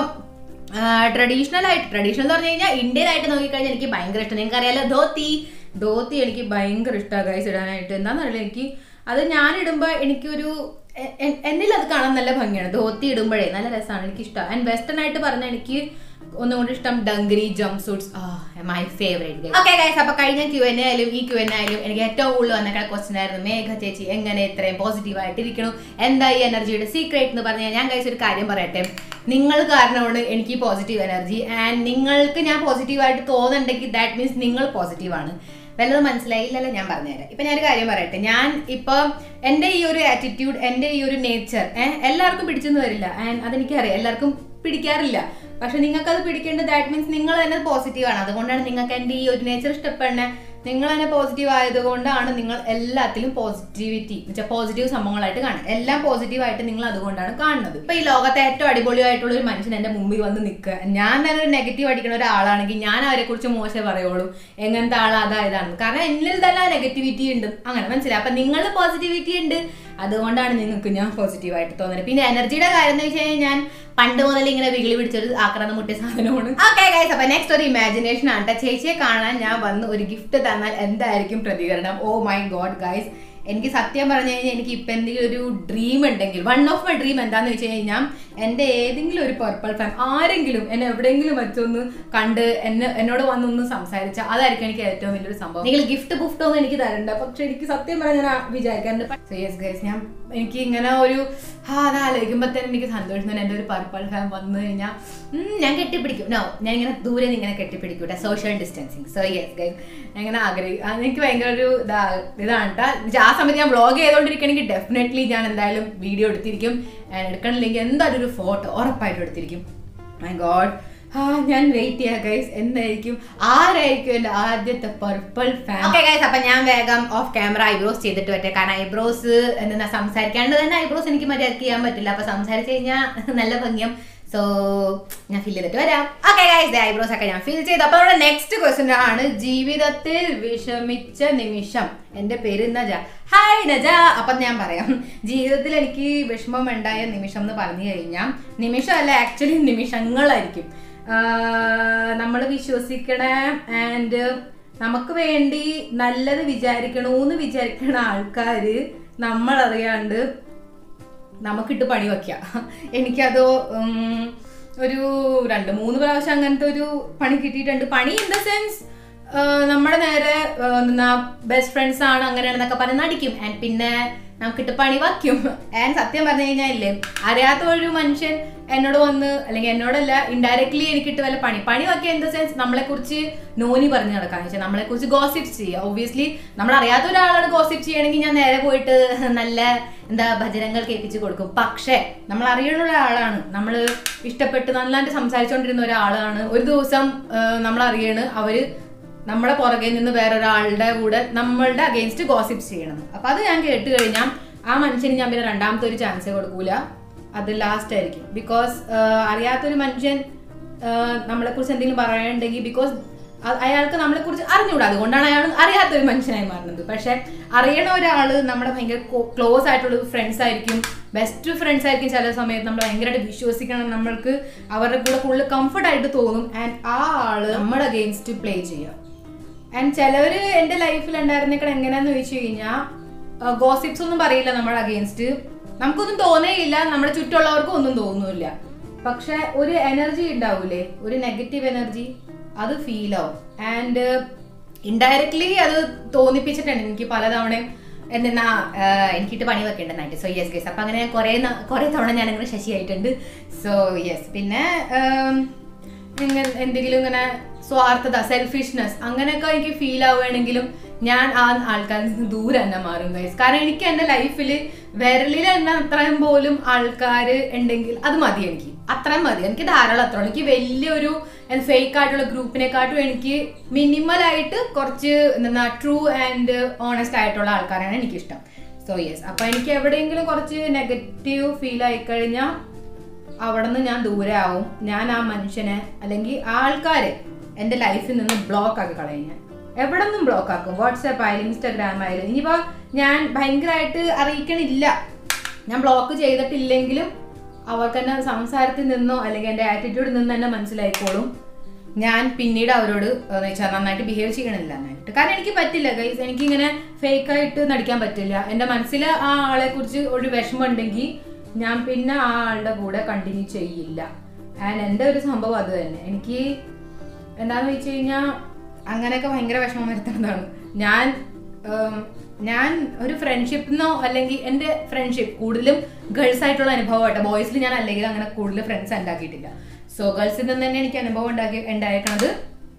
ട്രഡീഷണൽ ആയിട്ട് ട്രഡീഷണൽ എന്ന് പറഞ്ഞു കഴിഞ്ഞാൽ ഇന്ത്യൻ ആയിട്ട് നോക്കിക്കഴിഞ്ഞാൽ എനിക്ക് ഭയങ്കര ഇഷ്ടം നിങ്ങൾക്ക് അറിയാലോ ധോത്തി ധോത്തി എനിക്ക് ഭയങ്കര ഇഷ്ടമാണ് ഗൈസ് ഇടാനായിട്ട് എന്താണെന്നറിയില്ല എനിക്ക് അത് ഞാൻ ഇടുമ്പോൾ എനിക്കൊരു എ- എ- എന്നിൽ അത് കാണാൻ നല്ല ഭംഗിയാണ് ധോത്തി ഇടുമ്പോഴേ നല്ല രസമാണ് എനിക്ക് ഇഷ്ടം ആൻഡ് വെസ്റ്റേൺ ആയിട്ട് പറഞ്ഞാൽ എനിക്ക് ഒന്നും കൂടി ഇഷ്ടം dungaree jumpsuits my favourite okay guys അപ്പൊ കഴിഞ്ഞ ക്യു എൻ ആയാലും ഈ ക്യു എൻ ആയാലും എനിക്ക് ഏറ്റവും കൂടുതൽ വന്ന ക്വസ്റ്റൻ ആയിരുന്നു മേഘ ചേച്ചി എങ്ങനെ ഇത്രയും പോസിറ്റീവ് ആയിട്ട് ഇരിക്കണം എന്താ ഈ എനർജിയുടെ സീക്രട്ട് എന്ന് പറഞ്ഞാൽ ഞാൻ കഴിച്ച ഒരു കാര്യം പറയട്ടെ നിങ്ങൾ കാരണമാണ് എനിക്ക് പോസിറ്റീവ് എനർജി ആൻഡ് നിങ്ങൾക്ക് ഞാൻ പോസിറ്റീവ് ആയിട്ട് തോന്നുന്നുണ്ടെങ്കിൽ ദാറ്റ് മീൻസ് നിങ്ങൾ പോസിറ്റീവ് ആണ് വല്ലതും മനസ്സിലായില്ലല്ലോ ഞാൻ പറഞ്ഞുതരാം ഇപ്പൊ ഞാനൊരു കാര്യം പറയട്ടെ ഞാൻ ഇപ്പൊ എന്റെ ഈ ഒരു ആറ്റിറ്റ്യൂഡ് എന്റെ ഈ ഒരു നേച്ചർ ഏഹ് എല്ലാവർക്കും പിടിച്ചെന്ന് വരില്ല ആൻഡ് അതെനിക്കറിയാം എല്ലാവർക്കും പിടിക്കാറില്ല പക്ഷെ നിങ്ങൾക്ക് അത് പിടിക്കേണ്ടത് ദാറ്റ് മീൻസ് നിങ്ങൾ തന്നെ പോസിറ്റീവ് ആണ് അതുകൊണ്ടാണ് നിങ്ങൾക്ക് എന്റെ ഈ ഒരു നേച്ചർ ഇഷ്ടപ്പെടുന്നത് നിങ്ങൾ തന്നെ പോസിറ്റീവ് ആയതുകൊണ്ടാണ് നിങ്ങൾ എല്ലാത്തിലും പോസിറ്റിവിറ്റി വെച്ചാൽ പോസിറ്റീവ് സംഭവങ്ങളായിട്ട് കാണുന്നത് എല്ലാം പോസിറ്റീവ് ആയിട്ട് നിങ്ങൾ അതുകൊണ്ടാണ് കാണുന്നത് ഇപ്പൊ ഈ ലോകത്തെ ഏറ്റവും അടിപൊളിയായിട്ടുള്ള ഒരു മനുഷ്യൻ എന്റെ മുമ്പിൽ വന്ന് നിൽക്കുക ഞാൻ തന്നെ ഒരു നെഗറ്റീവ് അടിക്കുന്ന ഒരാളാണെങ്കിൽ ഞാൻ അവരെ കുറിച്ച് മോശം പറയുള്ളൂ എങ്ങനത്തെ ആളാ അതാ ഇതാണ് കാരണം എന്നിൽ തന്നെ നെഗറ്റിവിറ്റി ഉണ്ട് അങ്ങനെ മനസ്സിലായി അപ്പൊ നിങ്ങൾ പോസിറ്റിവിറ്റി ഉണ്ട് അതുകൊണ്ടാണ് നിങ്ങൾക്ക് ഞാൻ പോസിറ്റീവ് ആയിട്ട് തോന്നുന്നത് പിന്നെ എനർജിയുടെ കാര്യം എന്ന് വെച്ച് കഴിഞ്ഞാൽ ഞാൻ പണ്ട് മുതൽ ഇങ്ങനെ വികിളി പിടിച്ചൊരു ആക്രാന്തം മുട്ടിയ സാധനമാണ് ഓക്കെ ഗൈസ് അപ്പൊ നെക്സ്റ്റ് ഒരു ഇമാജിനേഷൻ ആണ് ട്ടോ. ചേച്ചിയെ കാണാൻ ഞാൻ വന്ന് ഒരു ഗിഫ്റ്റ് തന്നാൽ എന്തായിരിക്കും പ്രതികരണം ഓ മൈ ഗോഡ് ഗൈസ് എനിക്ക് സത്യം പറഞ്ഞു കഴിഞ്ഞാൽ എനിക്ക് ഇപ്പൊ എന്തെങ്കിലും ഒരു ഡ്രീം ഉണ്ടെങ്കിൽ വൺ ഓഫ് മൈ ഡ്രീം എന്താന്ന് വെച്ച് കഴിഞ്ഞാൽ എന്റെ ഏതെങ്കിലും ഒരു പർപ്പിൾ ഫാൻ ആരെങ്കിലും എന്നെ എവിടെയെങ്കിലും വെച്ചൊന്ന് കണ്ട് എന്നെ എന്നോട് വന്നൊന്ന് സംസാരിച്ച അതായിരിക്കും എനിക്ക് ഏറ്റവും വലിയൊരു സംഭവം നിങ്ങൾ ഗിഫ്റ്റ് ഗിഫ്റ്റ് ഒന്നും എനിക്ക് തരണ്ട പക്ഷെ എനിക്ക് സത്യം പറഞ്ഞാൽ ഞാൻ വിചാരിക്കാറുണ്ട് യെസ് ഗൈസ് ഞാൻ എനിക്ക് ഇങ്ങനെ ഒരു ആ അത് ആലോചിക്കുമ്പോൾ തന്നെ എനിക്ക് സന്തോഷം തന്നെ എൻ്റെ ഒരു പർപ്പിൾ ഫാൻ വന്നു കഴിഞ്ഞാൽ ഞാൻ കെട്ടിപ്പിടിക്കും നോ ഞാൻ ഇങ്ങനെ ദൂരെ നിന്ന് ഇങ്ങനെ കെട്ടിപ്പിടിക്കൂട്ടെ social distancing so yes guys ഞാൻ ഇങ്ങനെ ആഗ്രഹിക്കും എനിക്ക് ഭയങ്കര ഒരു ഇതാ ഇതാണ് ട്ടോ. ആ സമയത്ത് ഞാൻ വ്ളോഗ് ചെയ്തുകൊണ്ടിരിക്കുകയാണെങ്കിൽ ഡെഫിനറ്റ്ലി ഞാൻ എന്തായാലും വീഡിയോ എടുത്തിരിക്കും ഞാൻ എടുക്കണില്ലെങ്കിൽ എന്തായാലും ഒരു ഫോട്ടോ ഉറപ്പായിട്ടും എടുത്തിരിക്കും മൈ ഗോഡ് ആ ഞാൻ വെയിറ്റ് ചെയ്യാം ഗൈസ് എന്തായിരിക്കും ആരായിരിക്കും എന്റെ ആദ്യത്തെ പർപ്പിൾ ഫാൻ ഓക്കെ ഗൈസ് അപ്പൊ ഞാൻ വേഗം ഓഫ് ക്യാമറ ഐബ്രോസ് ചെയ്തിട്ട് പറ്റേ കാരണം ഐബ്രോസ് എന്താ സംസാരിക്കാണ്ട് തന്നെ ഐബ്രോസ് എനിക്ക് മര്യാദക്ക് ചെയ്യാൻ പറ്റില്ല അപ്പൊ സംസാരിച്ച് കഴിഞ്ഞാൽ നല്ല ഭംഗിയം സോ ഞാൻ ഫിൽ ചെയ്തിട്ട് വരാം ഓക്കെ ഗൈസ് ഐബ്രോസ് ഒക്കെ ഞാൻ ഫിൽ ചെയ്തു അപ്പൊ നമ്മുടെ നെക്സ്റ്റ് ക്വസ്റ്റ്യൻ ആണ് ജീവിതത്തിൽ വിഷമിച്ച നിമിഷം എന്റെ പേര് നജ ഹായ് നജ അപ്പൊ ഞാൻ പറയാം ജീവിതത്തിൽ എനിക്ക് വിഷമം ഉണ്ടായ നിമിഷം എന്ന് പറഞ്ഞു കഴിഞ്ഞാൽ നിമിഷമല്ല ആക്ച്വലി നിമിഷങ്ങളായിരിക്കും നമ്മൾ വിശ്വസിക്കണ ആൻഡ് നമുക്ക് വേണ്ടി നല്ലത് വിചാരിക്കണമെന്ന് വിചാരിക്കണ ആൾക്കാര് നമ്മളറിയാണ്ട് നമുക്കിട്ട് പണി വയ്ക്കാം എനിക്കത് ഉം, ഒരു രണ്ട് മൂന്ന് പ്രാവശ്യം അങ്ങനത്തെ ഒരു പണി കിട്ടിയിട്ടുണ്ട് പണി ഇൻ ദ സെൻസ് നമ്മുടെ നേരെ ബെസ്റ്റ് ഫ്രണ്ട്സ് ആണ് അങ്ങനെയാണെന്നൊക്കെ പറഞ്ഞ് നടിക്കും ആൻഡ് പിന്നെ നമുക്കിട്ട് പണി വയ്ക്കും ആൻഡ് സത്യം പറഞ്ഞു കഴിഞ്ഞാൽ ഇല്ലേ അറിയാത്ത ഒരു മനുഷ്യൻ എന്നോട് വന്ന് അല്ലെങ്കിൽ എന്നോടല്ല ഇൻഡയറക്ട്ലി എനിക്കിട്ട് വല്ല പണി പണി വയ്ക്കുക ഇൻ ദ സെൻസ് നമ്മളെ കുറിച്ച് നോനി പറഞ്ഞു നടക്കാന്ന് വെച്ചാൽ നമ്മളെ കുറിച്ച് ഗോസിപ്സ് ചെയ്യുക ഒബ്വിയസ്ലി നമ്മൾ അറിയാത്ത ഒരാളാണ് ഗോസിപ്പ് ചെയ്യണമെങ്കിൽ ഞാൻ നേരെ പോയിട്ട് നല്ല എന്താ ഭജനങ്ങൾ കേൾപ്പിച്ച് കൊടുക്കും പക്ഷേ നമ്മൾ അറിയുന്ന ഒരാളാണ് നമ്മൾ ഇഷ്ടപ്പെട്ട് നന്നായിട്ട് സംസാരിച്ചുകൊണ്ടിരുന്ന ഒരാളാണ് ഒരു ദിവസം നമ്മൾ അറിയണ് അവര് നമ്മളെ പുറകെ നിന്ന് വേറൊരാളുടെ കൂടെ നമ്മളുടെ അഗേൻസ്റ്റ് ഗോസിപ്സ് ചെയ്യണം അപ്പൊ അത് ഞാൻ കേട്ട് കഴിഞ്ഞാൽ ആ മനുഷ്യന് ഞാൻ പിന്നെ രണ്ടാമത്തെ ഒരു ചാൻസ് കൊടുക്കൂല അത് ലാസ്റ്റ് ആയിരിക്കും ബിക്കോസ് അറിയാത്തൊരു മനുഷ്യൻ നമ്മളെ കുറിച്ച് എന്തെങ്കിലും പറയാനുണ്ടെങ്കിൽ ബിക്കോസ് അയാൾക്ക് നമ്മളെ കുറിച്ച് അറിഞ്ഞൂടാ അതുകൊണ്ടാണ് അയാൾ അറിയാത്തൊരു മനുഷ്യനായി മാറുന്നത് പക്ഷെ അറിയണ ഒരാള് നമ്മുടെ ഭയങ്കര ക്ലോസ് ആയിട്ടുള്ള ഫ്രണ്ട്സ് ആയിരിക്കും ബെസ്റ്റ് ഫ്രണ്ട്സ് ആയിരിക്കും ചില സമയത്ത് നമ്മൾ ഭയങ്കരമായിട്ട് വിശ്വസിക്കണം നമ്മൾക്ക് അവരുടെ കൂടെ കൂടുതൽ കംഫർട്ട് ആയിട്ട് തോന്നും ആൻഡ് ആ ആള് നമ്മുടെ അഗെയിൻസ്റ്റ് പ്ലേ ചെയ്യാം ആൻഡ് ചിലവര് എന്റെ ലൈഫിൽ ഉണ്ടായിരുന്നേക്കണ എങ്ങനെയാന്ന് ചോദിച്ചു കഴിഞ്ഞാൽ ഗോസിപ്സ് ഒന്നും പറയില്ല നമ്മുടെ അഗെയിൻസ്റ്റ് നമുക്കൊന്നും തോന്നേയില്ല നമ്മുടെ ചുറ്റുള്ളവർക്കും ഒന്നും തോന്നുന്നില്ല പക്ഷെ ഒരു എനർജി ഉണ്ടാവൂലേ ഒരു നെഗറ്റീവ് എനർജി അത് ഫീൽ ആവും ആൻഡ് ഇൻഡയറക്ട്ലി അത് തോന്നിപ്പിച്ചിട്ടുണ്ട് എനിക്ക് പലതവണയും എന്തെന്നാ എനിക്കിട്ട് പണി വെക്കേണ്ടതായിട്ട് സോ യെസ് ഗേസ് അപ്പൊ അങ്ങനെ കുറെ കുറെ തവണ ഞാൻ അങ്ങനെ ശശിയായിട്ടുണ്ട് സോ യെസ് പിന്നെ ഉം, ഇങ്ങനെ എന്തെങ്കിലും ഇങ്ങനെ സ്വാർത്ഥത സെൽഫിഷ്നെസ് അങ്ങനെയൊക്കെ എനിക്ക് ഫീൽ ആവുകയാണെങ്കിലും ഞാൻ ആ ആൾക്കാരിൽ നിന്ന് ദൂരെ തന്നെ മാറും ഗൈസ് കാരണം എനിക്ക് എൻ്റെ ലൈഫിൽ വിരലിൽ എന്നെ അത്രയും പോലും ആൾക്കാർ ഉണ്ടെങ്കിൽ അത് മതി എനിക്ക് അത്രയും മതി എനിക്ക് ധാരാളം അത്ര എനിക്ക് വലിയൊരു ഫേക്ക് ആയിട്ടുള്ള ഗ്രൂപ്പിനെക്കാട്ടും എനിക്ക് മിനിമൽ ആയിട്ട് കുറച്ച് എന്താ ട്രൂ ആൻഡ് ഓണസ്റ്റ് ആയിട്ടുള്ള ആൾക്കാരാണ് എനിക്കിഷ്ടം സോ യെസ് അപ്പൊ എനിക്ക് എവിടെയെങ്കിലും കുറച്ച് നെഗറ്റീവ് ഫീൽ ആയി കഴിഞ്ഞാൽ അവിടെ നിന്ന് ഞാൻ ദൂരെ ആവും ഞാൻ ആ മനുഷ്യനെ അല്ലെങ്കിൽ ആൾക്കാരെ എൻ്റെ ലൈഫിൽ നിന്ന് ബ്ലോക്ക് ആക്കി കളയും ഞാൻ എവിടെ നിന്നും ബ്ലോക്ക് ആക്കും വാട്സാപ്പ് ആയാലും ഇൻസ്റ്റാഗ്രാം ആയാലും ഇനിയിപ്പോ ഞാൻ ഭയങ്കരമായിട്ട് അറിയിക്കണില്ല ഞാൻ ബ്ലോക്ക് ചെയ്തിട്ടില്ലെങ്കിലും അവർക്ക് എന്നെ സംസാരത്തിൽ നിന്നോ അല്ലെങ്കിൽ എൻ്റെ ആറ്റിറ്റ്യൂഡിൽ നിന്ന് തന്നെ മനസ്സിലായിക്കോളും ഞാൻ പിന്നീട് അവരോട് എന്ന് വെച്ചാൽ നന്നായിട്ട് ബിഹേവ് ചെയ്യണില്ല നന്നായിട്ട് കാരണം എനിക്ക് പറ്റില്ല ഗൈസ് എനിക്ക് ഇങ്ങനെ ഫേക്ക് ആയിട്ട് നടിക്കാൻ പറ്റില്ല എൻ്റെ മനസ്സിൽ ആ ആളെ കുറിച്ച് ഒരു വിഷമം ഉണ്ടെങ്കിൽ ഞാൻ പിന്നെ ആ ആളുടെ കൂടെ കണ്ടിന്യൂ ചെയ്യില്ല ആൻഡ് എൻ്റെ ഒരു സംഭവം അത് തന്നെ എനിക്ക് എന്താന്ന് വെച്ച് കഴിഞ്ഞാൽ അങ്ങനെയൊക്കെ ഭയങ്കര വിഷമം വരുത്തുന്നതാണ് ഞാൻ ഉം, ഞാൻ ഒരു ഫ്രണ്ട്ഷിപ്പിന്നോ അല്ലെങ്കിൽ എൻ്റെ ഫ്രണ്ട്ഷിപ്പ് കൂടുതലും ഗേൾസ് ആയിട്ടുള്ള അനുഭവമായിട്ട് ബോയ്സിൽ ഞാൻ അല്ലെങ്കിൽ അങ്ങനെ കൂടുതൽ ഫ്രണ്ട്സ് ഉണ്ടാക്കിയിട്ടില്ല സോ ഗേൾസിൽ നിന്ന് തന്നെ എനിക്ക് അനുഭവം ഉണ്ടാക്കി ഉണ്ടായേക്കണത്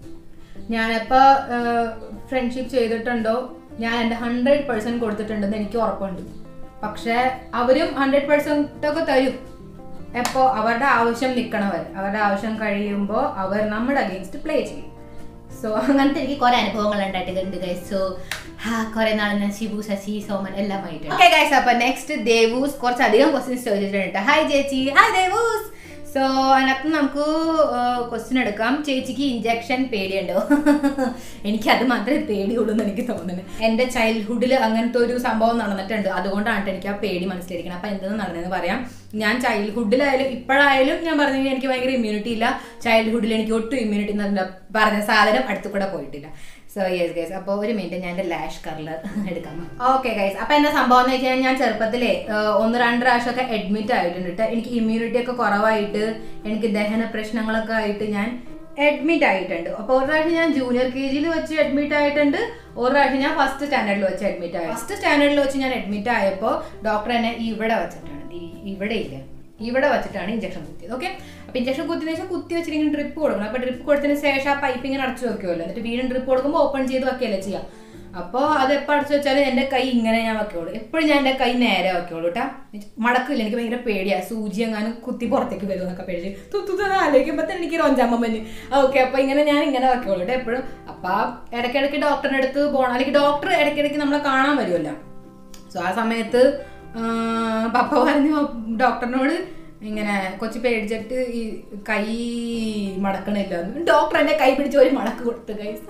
ഞാനിപ്പോൾ ഫ്രണ്ട്ഷിപ്പ് ചെയ്തിട്ടുണ്ടോ ഞാൻ എൻ്റെ ഹൺഡ്രഡ് പെർസെൻറ്റ് കൊടുത്തിട്ടുണ്ടെന്ന് എനിക്ക് ഉറപ്പുണ്ട് പക്ഷേ അവരും ഹൺഡ്രഡ് പെർസെൻ്റ് ഒക്കെ തരും എപ്പോൾ അവരുടെ ആവശ്യം നിൽക്കണവർ അവരുടെ ആവശ്യം കഴിയുമ്പോൾ അവർ നമ്മുടെ അഗെയിൻസ്റ്റ് പ്ലേ ചെയ്യും സോ അങ്ങനത്തെ എനിക്ക് കുറെ അനുഭവങ്ങൾ ഉണ്ടായിട്ടുണ്ട് ഗൈസ് സോ ഹാ കുറെ നാൾ ഞാൻ ശിബു ശശി സോമൻ എല്ലാം ആയിട്ട് ഓക്കെ ഗൈസ് അപ്പൊ നെക്സ്റ്റ് ദേവൂസ് കുറച്ചധികം ക്വസ്റ്റ്യൻസ് ചോദിച്ചിട്ടുണ്ട് ഹായ് ചേച്ചി ഹായ് ദേവൂസ് സോ അതിനകത്ത് നമുക്ക് ക്വസ്റ്റ്യൻ എടുക്കാം ചേച്ചിക്ക് ഇഞ്ചക്ഷൻ പേടിയുണ്ടോ എനിക്ക് അത് മാത്രമേ പേടിയുള്ളൂ എന്ന് എനിക്ക് തോന്നുന്നത് എൻ്റെ ചൈൽഡ്ഹുഡിൽ അങ്ങനത്തെ ഒരു സംഭവം നടന്നിട്ടുണ്ട് അതുകൊണ്ടാണ് എനിക്ക് ആ പേടി മനസ്സിലിരിക്കുന്നത് അപ്പം എന്തെന്ന് നടന്നതെന്ന് പറയാം ഞാൻ ചൈൽഡ്ഹുഡിലായാലും ഇപ്പോഴായാലും ഞാൻ പറഞ്ഞു കഴിഞ്ഞാൽ എനിക്ക് ഭയങ്കര ഇമ്മ്യൂണിറ്റി ഇല്ല ചൈൽഡ്ഹുഡിൽ എനിക്ക് ഒട്ടും ഇമ്മ്യൂണിറ്റി എന്ന് പറഞ്ഞ സാധനം അടുത്ത് കൂടെ പോയിട്ടില്ല സോ യെസ് ഗൈസ് അപ്പോൾ ഒരു മിനിറ്റ് ഞാൻ എൻ്റെ ലാഷ് കർലർ എടുക്കാം ഓക്കെ ഗൈസ് അപ്പോൾ എന്താ സംഭവം എന്ന് വെച്ച് കഴിഞ്ഞാൽ ഞാൻ ചെറുപ്പത്തിലേ ഏഹ്, ഒന്ന് രണ്ട് പ്രാവശ്യമൊക്കെ അഡ്മിറ്റ് ആയിട്ടുണ്ട് ട്ടോ. എനിക്ക് ഇമ്മ്യൂണിറ്റി ഒക്കെ കുറവായിട്ട് എനിക്ക് ദഹന പ്രശ്നങ്ങളൊക്കെ ആയിട്ട് ഞാൻ അഡ്മിറ്റ് ആയിട്ടുണ്ട് അപ്പോൾ ഒരു പ്രാവശ്യം ഞാൻ ജൂനിയർ കെ ജിയിൽ വെച്ച് അഡ്മിറ്റ് ആയിട്ടുണ്ട് ഒരു പ്രാവശ്യം ഞാൻ ഫസ്റ്റ് സ്റ്റാൻഡേർഡിൽ വെച്ച് അഡ്മിറ്റ് ആയി ഫസ്റ്റ് സ്റ്റാൻഡേർഡിൽ വെച്ച് ഞാൻ അഡ്മിറ്റ് ആയപ്പോൾ ഡോക്ടർ എന്നെ ഇവിടെ വെച്ചിട്ടാണ് ഈ- ഇവിടെ ഇല്ല ഇവിടെ വെച്ചിട്ടാണ് ഇഞ്ചക്ഷൻ കുത്തിയത് ഓക്കെ അപ്പൊ ഇഞ്ചക്ഷൻ കുത്തിയതിനു ശേഷം കുത്തി വെച്ചിട്ട് ഇങ്ങനെ ഡ്രിപ്പ് കൊടുക്കണം അപ്പൊ ഡ്രിപ്പ് കൊടുത്തതിന് ശേഷം ആ പൈപ്പ് ഇങ്ങനെ അടച്ചു വെക്കുമല്ലോ എന്നിട്ട് വീണ്ടും ഡ്രിപ്പ് കൊടുക്കുമ്പോൾ ഓപ്പൺ ചെയ്ത് വെക്കുകയല്ലേ ചെയ്യാം അപ്പോൾ അത് എപ്പോൾ അടച്ചു വെച്ചാലും എൻ്റെ കൈ ഇങ്ങനെ ഞാൻ വെക്കുള്ളൂ എപ്പോഴും ഞാൻ എൻ്റെ കൈ നേരെ വെക്കുള്ളൂ കേട്ടാ മടക്കില്ല എനിക്ക് ഭയങ്കര പേടിയാണ് സൂചി എങ്ങാനും കുത്തി പുറത്തേക്ക് വരും എന്നൊക്കെ പേടിച്ച് തുത്തു ആലോചിക്കുമ്പോൾ തന്നെ എനിക്ക് ഒഞ്ചാമ്മന് ഓക്കെ അപ്പൊ ഇങ്ങനെ ഞാൻ ഇങ്ങനെ വെക്കുള്ളൂ കേട്ടോ എപ്പോഴും അപ്പൊ ആ ഇടയ്ക്കിടയ്ക്ക് ഡോക്ടറിന്റെ അടുത്ത് പോകണം അല്ലെങ്കിൽ ഡോക്ടർ ഇടയ്ക്കിടയ്ക്ക് നമ്മളെ കാണാൻ വരുമല്ലോ സോ ആ സമയത്ത് ആ, പപ്പ പറഞ്ഞു ഡോക്ടറിനോട് ഇങ്ങനെ കൊച്ചു പേടിച്ചിട്ട് ഈ കൈ മടക്കണില്ല ഡോക്ടർ എന്റെ കൈ പിടിച്ച് ഒരു മടക്ക് കൊടുത്തു കൈസ്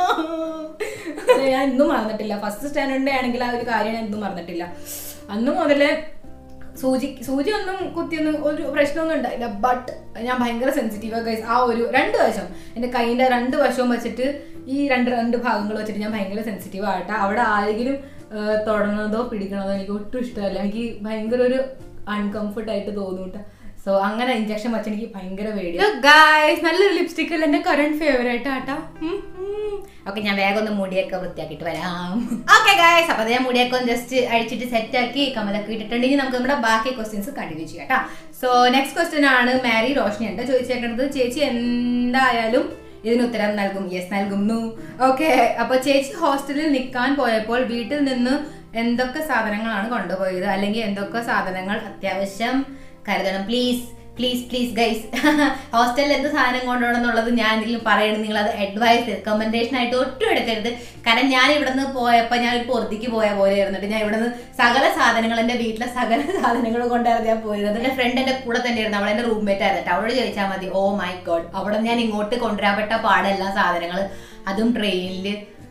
ഞാൻ ഇന്നും മറന്നിട്ടില്ല ഫസ്റ്റ് സ്റ്റാൻഡേർഡിന്റെ ആണെങ്കിൽ ആ ഒരു കാര്യം ഞാൻ ഇന്നും മറന്നിട്ടില്ല അന്ന് മുതലേ സൂചി സൂചി ഒന്നും കുത്തിയൊന്നും ഒരു പ്രശ്നമൊന്നും ഉണ്ടായില്ല ബട്ട് ഞാൻ ഭയങ്കര സെൻസിറ്റീവ് ഗൈസ് ആ ഒരു രണ്ട് വശം എൻ്റെ കൈയിൻ്റെ രണ്ട് വശവും വെച്ചിട്ട് ഈ രണ്ട് രണ്ട് ഭാഗങ്ങൾ വെച്ചിട്ട് ഞാൻ ഭയങ്കര സെൻസിറ്റീവ് ആയിട്ട് അവിടെ ആരെങ്കിലും ആ, തൊടുന്നതോ പിടിക്കണതോ എനിക്ക് ഒട്ടും ഇഷ്ടമല്ല എനിക്ക് ഭയങ്കര ഒരു അൺകംഫർട്ട് ആയിട്ട് തോന്നൂട്ട സോ അങ്ങനെ ഇഞ്ചക്ഷൻ വെച്ച് എനിക്ക് ഭയങ്കര പേടി ഗായ്സ് നല്ലൊരു ലിപ്സ്റ്റിക് അല്ല എൻ്റെ കറണ്ട് ഫേവറേറ്റ് ആട്ടാ ഓക്കെ ഞാൻ വേഗം ഒന്ന് മുടിയൊക്കെ വൃത്തിയാക്കിയിട്ട് വരാം ഓക്കെ ഗായ്സ് അപ്പൊ ഞാൻ മുടിയൊക്കെ ഒന്ന് ജസ്റ്റ് അഴിച്ചിട്ട് സെറ്റ് ആക്കി കമലൊക്കെ ഇട്ടിട്ടുണ്ടെങ്കിൽ നമുക്ക് നമ്മുടെ ബാക്കി ക്വസ്റ്റ്യൻസ് കണ്ടിന്യൂ ചെയ്യാം കേട്ടോ സോ നെക്സ്റ്റ് ക്വസ്റ്റ്യൻ ആണ് മാരി റോഷ്നി ഉണ്ട് ചോദിച്ചേക്കുന്നത് ചേച്ചി എന്തായാലും ഇതിന് ഉത്തരം നൽകും യെസ് നൽകുന്നു ഓക്കെ അപ്പൊ ചേച്ചി ഹോസ്റ്റലിൽ നിൽക്കാൻ പോയപ്പോൾ വീട്ടിൽ നിന്ന് എന്തൊക്കെ സാധനങ്ങളാണ് കൊണ്ടുപോയത് അല്ലെങ്കിൽ എന്തൊക്കെ സാധനങ്ങൾ അത്യാവശ്യം കരുതണം പ്ലീസ് പ്ലീസ് പ്ലീസ് ഗൈസ് ഹോസ്റ്റലിൽ എന്ത് സാധനം കൊണ്ടുപോകണം എന്നുള്ളത് ഞാൻ ഇതിൽ പറയണം നിങ്ങൾ അത് അഡ്വൈസ് റെക്കമെൻഡേഷൻ ആയിട്ട് ഒട്ടും എടുക്കരുത് കാരണം ഞാൻ ഇവിടെ നിന്ന് പോയപ്പോൾ ഞാൻ ഒരു പുറത്തേക്ക് പോയ പോലെ ഇരുന്നിട്ട് ഞാൻ ഇവിടെ നിന്ന് സകല സാധനങ്ങൾ എൻ്റെ വീട്ടിലെ സകല സാധനങ്ങൾ കൊണ്ടായിരുന്നു ഞാൻ പോയത് എൻ്റെ ഫ്രണ്ട് എൻ്റെ കൂടെ തന്നെ ഇരുന്നു അവളെ എൻ്റെ റൂംമേറ്റ് ആയിരുന്നു കേട്ടോ. അവളോട് ചോദിച്ചാൽ മതി ഓ മൈ ഗോഡ് അവിടെ ഞാൻ ഇങ്ങോട്ട് കൊണ്ടുവരാൻ പെട്ട പാടെല്ലാം സാധനങ്ങൾ അതും ട്രെയിനിൽ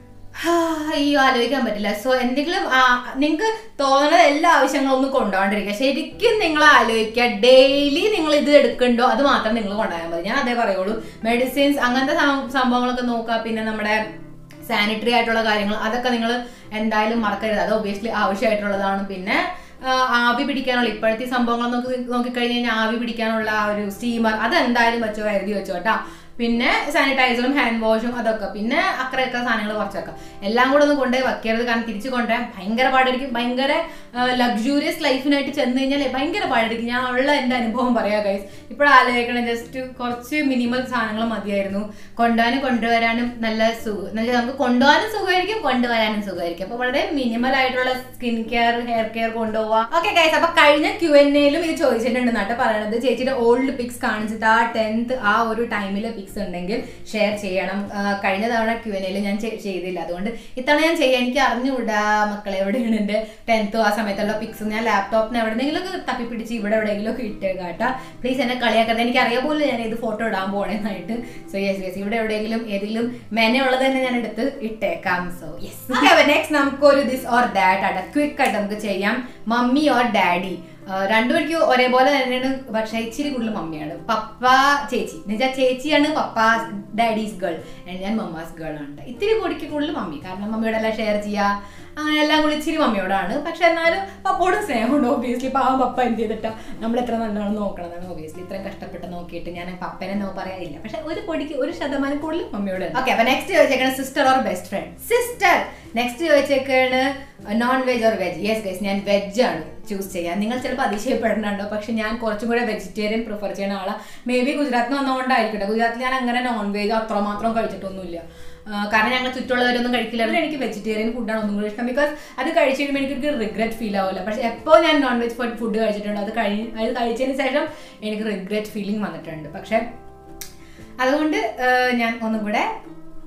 അയ്യോ ആലോചിക്കാൻ പറ്റില്ല സോ എന്തെങ്കിലും നിങ്ങൾക്ക് തോന്നുന്ന എല്ലാ ആവശ്യങ്ങളും ഒന്നും കൊണ്ടുപോകാണ്ടിരിക്കുക ശരിക്കും നിങ്ങൾ ആലോചിക്കുക ഡെയിലി നിങ്ങൾ ഇത് എടുക്കണ്ടോ അത് മാത്രം നിങ്ങൾ കൊണ്ടുപോയാൽ മതി ഞാൻ അതേ പറയുള്ളൂ മെഡിസിൻസ് അങ്ങനത്തെ സം- സംഭവങ്ങളൊക്കെ നോക്കുക പിന്നെ നമ്മുടെ സാനിറ്ററി ആയിട്ടുള്ള കാര്യങ്ങൾ അതൊക്കെ നിങ്ങൾ എന്തായാലും മറക്കരുത് അത് ഒബിയസ്ലി ആവശ്യമായിട്ടുള്ളതാണ് പിന്നെ ആ, ആവി പിടിക്കാനുള്ള ഇപ്പോഴത്തെ ഈ സംഭവങ്ങൾ നോക്കി നോക്കിക്കഴിഞ്ഞ് കഴിഞ്ഞാൽ ആവി പിടിക്കാനുള്ള ആ ഒരു സ്റ്റീമർ അത് എന്തായാലും വെച്ചോ കരുതി വെച്ചോ കേട്ടോ പിന്നെ സാനിറ്റൈസറും ഹാൻഡ് വാഷും അതൊക്കെ പിന്നെ അക്കറയൊക്കെ സാധനങ്ങൾ കുറച്ചൊക്കെ എല്ലാം കൂടെ ഒന്ന് കൊണ്ടുപോയി വെക്കരുത് കാരണം തിരിച്ചു കൊണ്ടുവരാൻ ഭയങ്കര പാടായിരിക്കും ഭയങ്കര ലക്ഷൂറിയസ് ലൈഫിനായിട്ട് ചെന്ന് കഴിഞ്ഞാൽ ഭയങ്കര പാടായിരിക്കും ഞാൻ ഉള്ള എൻ്റെ അനുഭവം പറയാം ഗൈസ് ഇപ്പോഴാലോചിക്കണം ജസ്റ്റ് കുറച്ച് മിനിമൽ സാധനങ്ങൾ മതിയായിരുന്നു കൊണ്ടുപോകാനും കൊണ്ടുവരാനും നല്ല സുഖം എന്ന് വെച്ചാൽ നമുക്ക് കൊണ്ടുപോകാനും സുഖമായിരിക്കും കൊണ്ടുവരാനും സുഖമായിരിക്കും അപ്പോൾ വളരെ മിനിമൽ ആയിട്ടുള്ള സ്കിൻ കെയർ ഹെയർ കെയർ കൊണ്ടുപോവാം ഓക്കെ ഗൈസ് അപ്പൊ കഴിഞ്ഞ ക്യു എൻ എയിലും ഇത് ചോദിച്ചിട്ടുണ്ട് നാട്ടെ പറയണത് ചേച്ചിയുടെ ഓൾഡ് പിക്സ് കാണിച്ചിട്ട് ആ ടെൻത്ത് ആ ഒരു ടൈമിലെ പിക്സ് ഉണ്ടെങ്കിൽ ഷെയർ ചെയ്യണം ആ, കഴിഞ്ഞ തവണ ക്യു എൻ എയിൽ ഞാൻ ചെ- ചെയ്തില്ല അതുകൊണ്ട് ഇത്തവണ ഞാൻ ചെയ്യാം എനിക്ക് അറിഞ്ഞുകൂടാ മക്കളെ എവിടെയാണ് എൻ്റെ ടെൻത്ത് ആ സമയത്തുള്ള പിക്സ് ഞാൻ ലാപ്ടോപ്പിന് എവിടെയെങ്കിലും തപ്പിപ്പിടിച്ച് ഇവിടെ എവിടെയെങ്കിലും ഒക്കെ ഇട്ടേക്കാം കേട്ടോ പ്ലീസ് എന്നെ കളിയാക്കരുത് എനിക്ക് അറിയാൻ പോലും ഞാൻ ഇത് ഫോട്ടോ ഇടാൻ പോണേന്നായിട്ട് സോ യെസ് യെസ് ഇവിടെ എവിടെയെങ്കിലും ഏതെങ്കിലും മെനയുള്ളത് തന്നെ ഞാൻ എടുത്ത് ഇട്ടേക്കാം സോ യെസ് നെക്സ്റ്റ് നമുക്ക് ഒരു ദിസ് ഓർ ദാറ്റ് ആട്ടെ ക്വിക്ക് ആയിട്ട് നമുക്ക് ചെയ്യാം മമ്മി ഓർ ഡാഡി രണ്ടു പേർക്ക് ഒരേപോലെ തന്നെയാണ് പക്ഷെ ഇച്ചിരി കൂടുതൽ മമ്മിയാണ് പപ്പ ചേച്ചി എന്നുവെച്ചാൽ ചേച്ചിയാണ് പപ്പ ഡാഡീസ് ഗേൾ ഞാൻ മമ്മാസ് ഗേൾ ആണ് ഇത്തിരി കൂടിക്ക് കൂടുതൽ മമ്മി കാരണം മമ്മിയോടെ എല്ലാം ഷെയർ ചെയ്യുക അങ്ങനെ എല്ലാം കൂടി ഇച്ചിരി മമ്മിയോടാണ് പക്ഷെ എന്നാലും പപ്പോട് സ്നേഹമുണ്ട് ഓബിയസ്ലി പാവം പപ്പ എന്ത് ചെയ്തിട്ടാ നമ്മൾ എത്ര നല്ലോണം നോക്കണതാണ് ഓബിയസ്ലി ഇത്രയും കഷ്ടപ്പെട്ട് നോക്കിയിട്ട് ഞാൻ പപ്പനെ നോ പറയാനില്ല പക്ഷെ ഒരു പൊടിക്ക് ഒരു ശതമാനം കൂടുതൽ മമ്മിയോട് ഓക്കെ അപ്പൊ നെക്സ്റ്റ് ചോദിച്ചേക്കാണ് sister or best friend sister next ചോദിച്ചേക്കാണ് non veg or veg yes guys ഞാൻ വെജ് ആണ് ചൂസ് ചെയ്യാൻ നിങ്ങൾ ചിലപ്പോൾ അതിശയപ്പെടുന്നുണ്ടോ പക്ഷെ ഞാൻ കുറച്ചും കൂടെ വെജിറ്റേറിയൻ പ്രിഫർ ചെയ്യുന്ന ആളാണ് മേ ബി ഗുജറാത്തിൽ വന്നുകൊണ്ടായിരിക്കട്ടെ ഗുജറാത്തിൽ ഞാൻ അങ്ങനെ നോൺ വെജ് അത്രമാത്രം കഴിച്ചിട്ടൊന്നുമില്ല ആ, കാരണം ഞങ്ങൾ ചുറ്റുള്ളവരൊന്നും കഴിക്കില്ല അതുകൊണ്ട് എനിക്ക് വെജിറ്റേറിയൻ ഫുഡാണ് ഒന്നും കൂടി ഇഷ്ടം ബിക്കോസ് അത് കഴിച്ച് കഴിയുമ്പോൾ എനിക്കൊരു റിഗ്രറ്റ് ഫീൽ ആവില്ല പക്ഷെ എപ്പോൾ ഞാൻ നോൺ വെജ് ഫുഡ് കഴിച്ചിട്ടുണ്ട് അത് കഴി അത് കഴിച്ചതിന് ശേഷം എനിക്ക് റിഗ്രറ്റ് ഫീലിംഗ് വന്നിട്ടുണ്ട് പക്ഷെ അതുകൊണ്ട് ആ, ഞാൻ ഒന്നും കൂടെ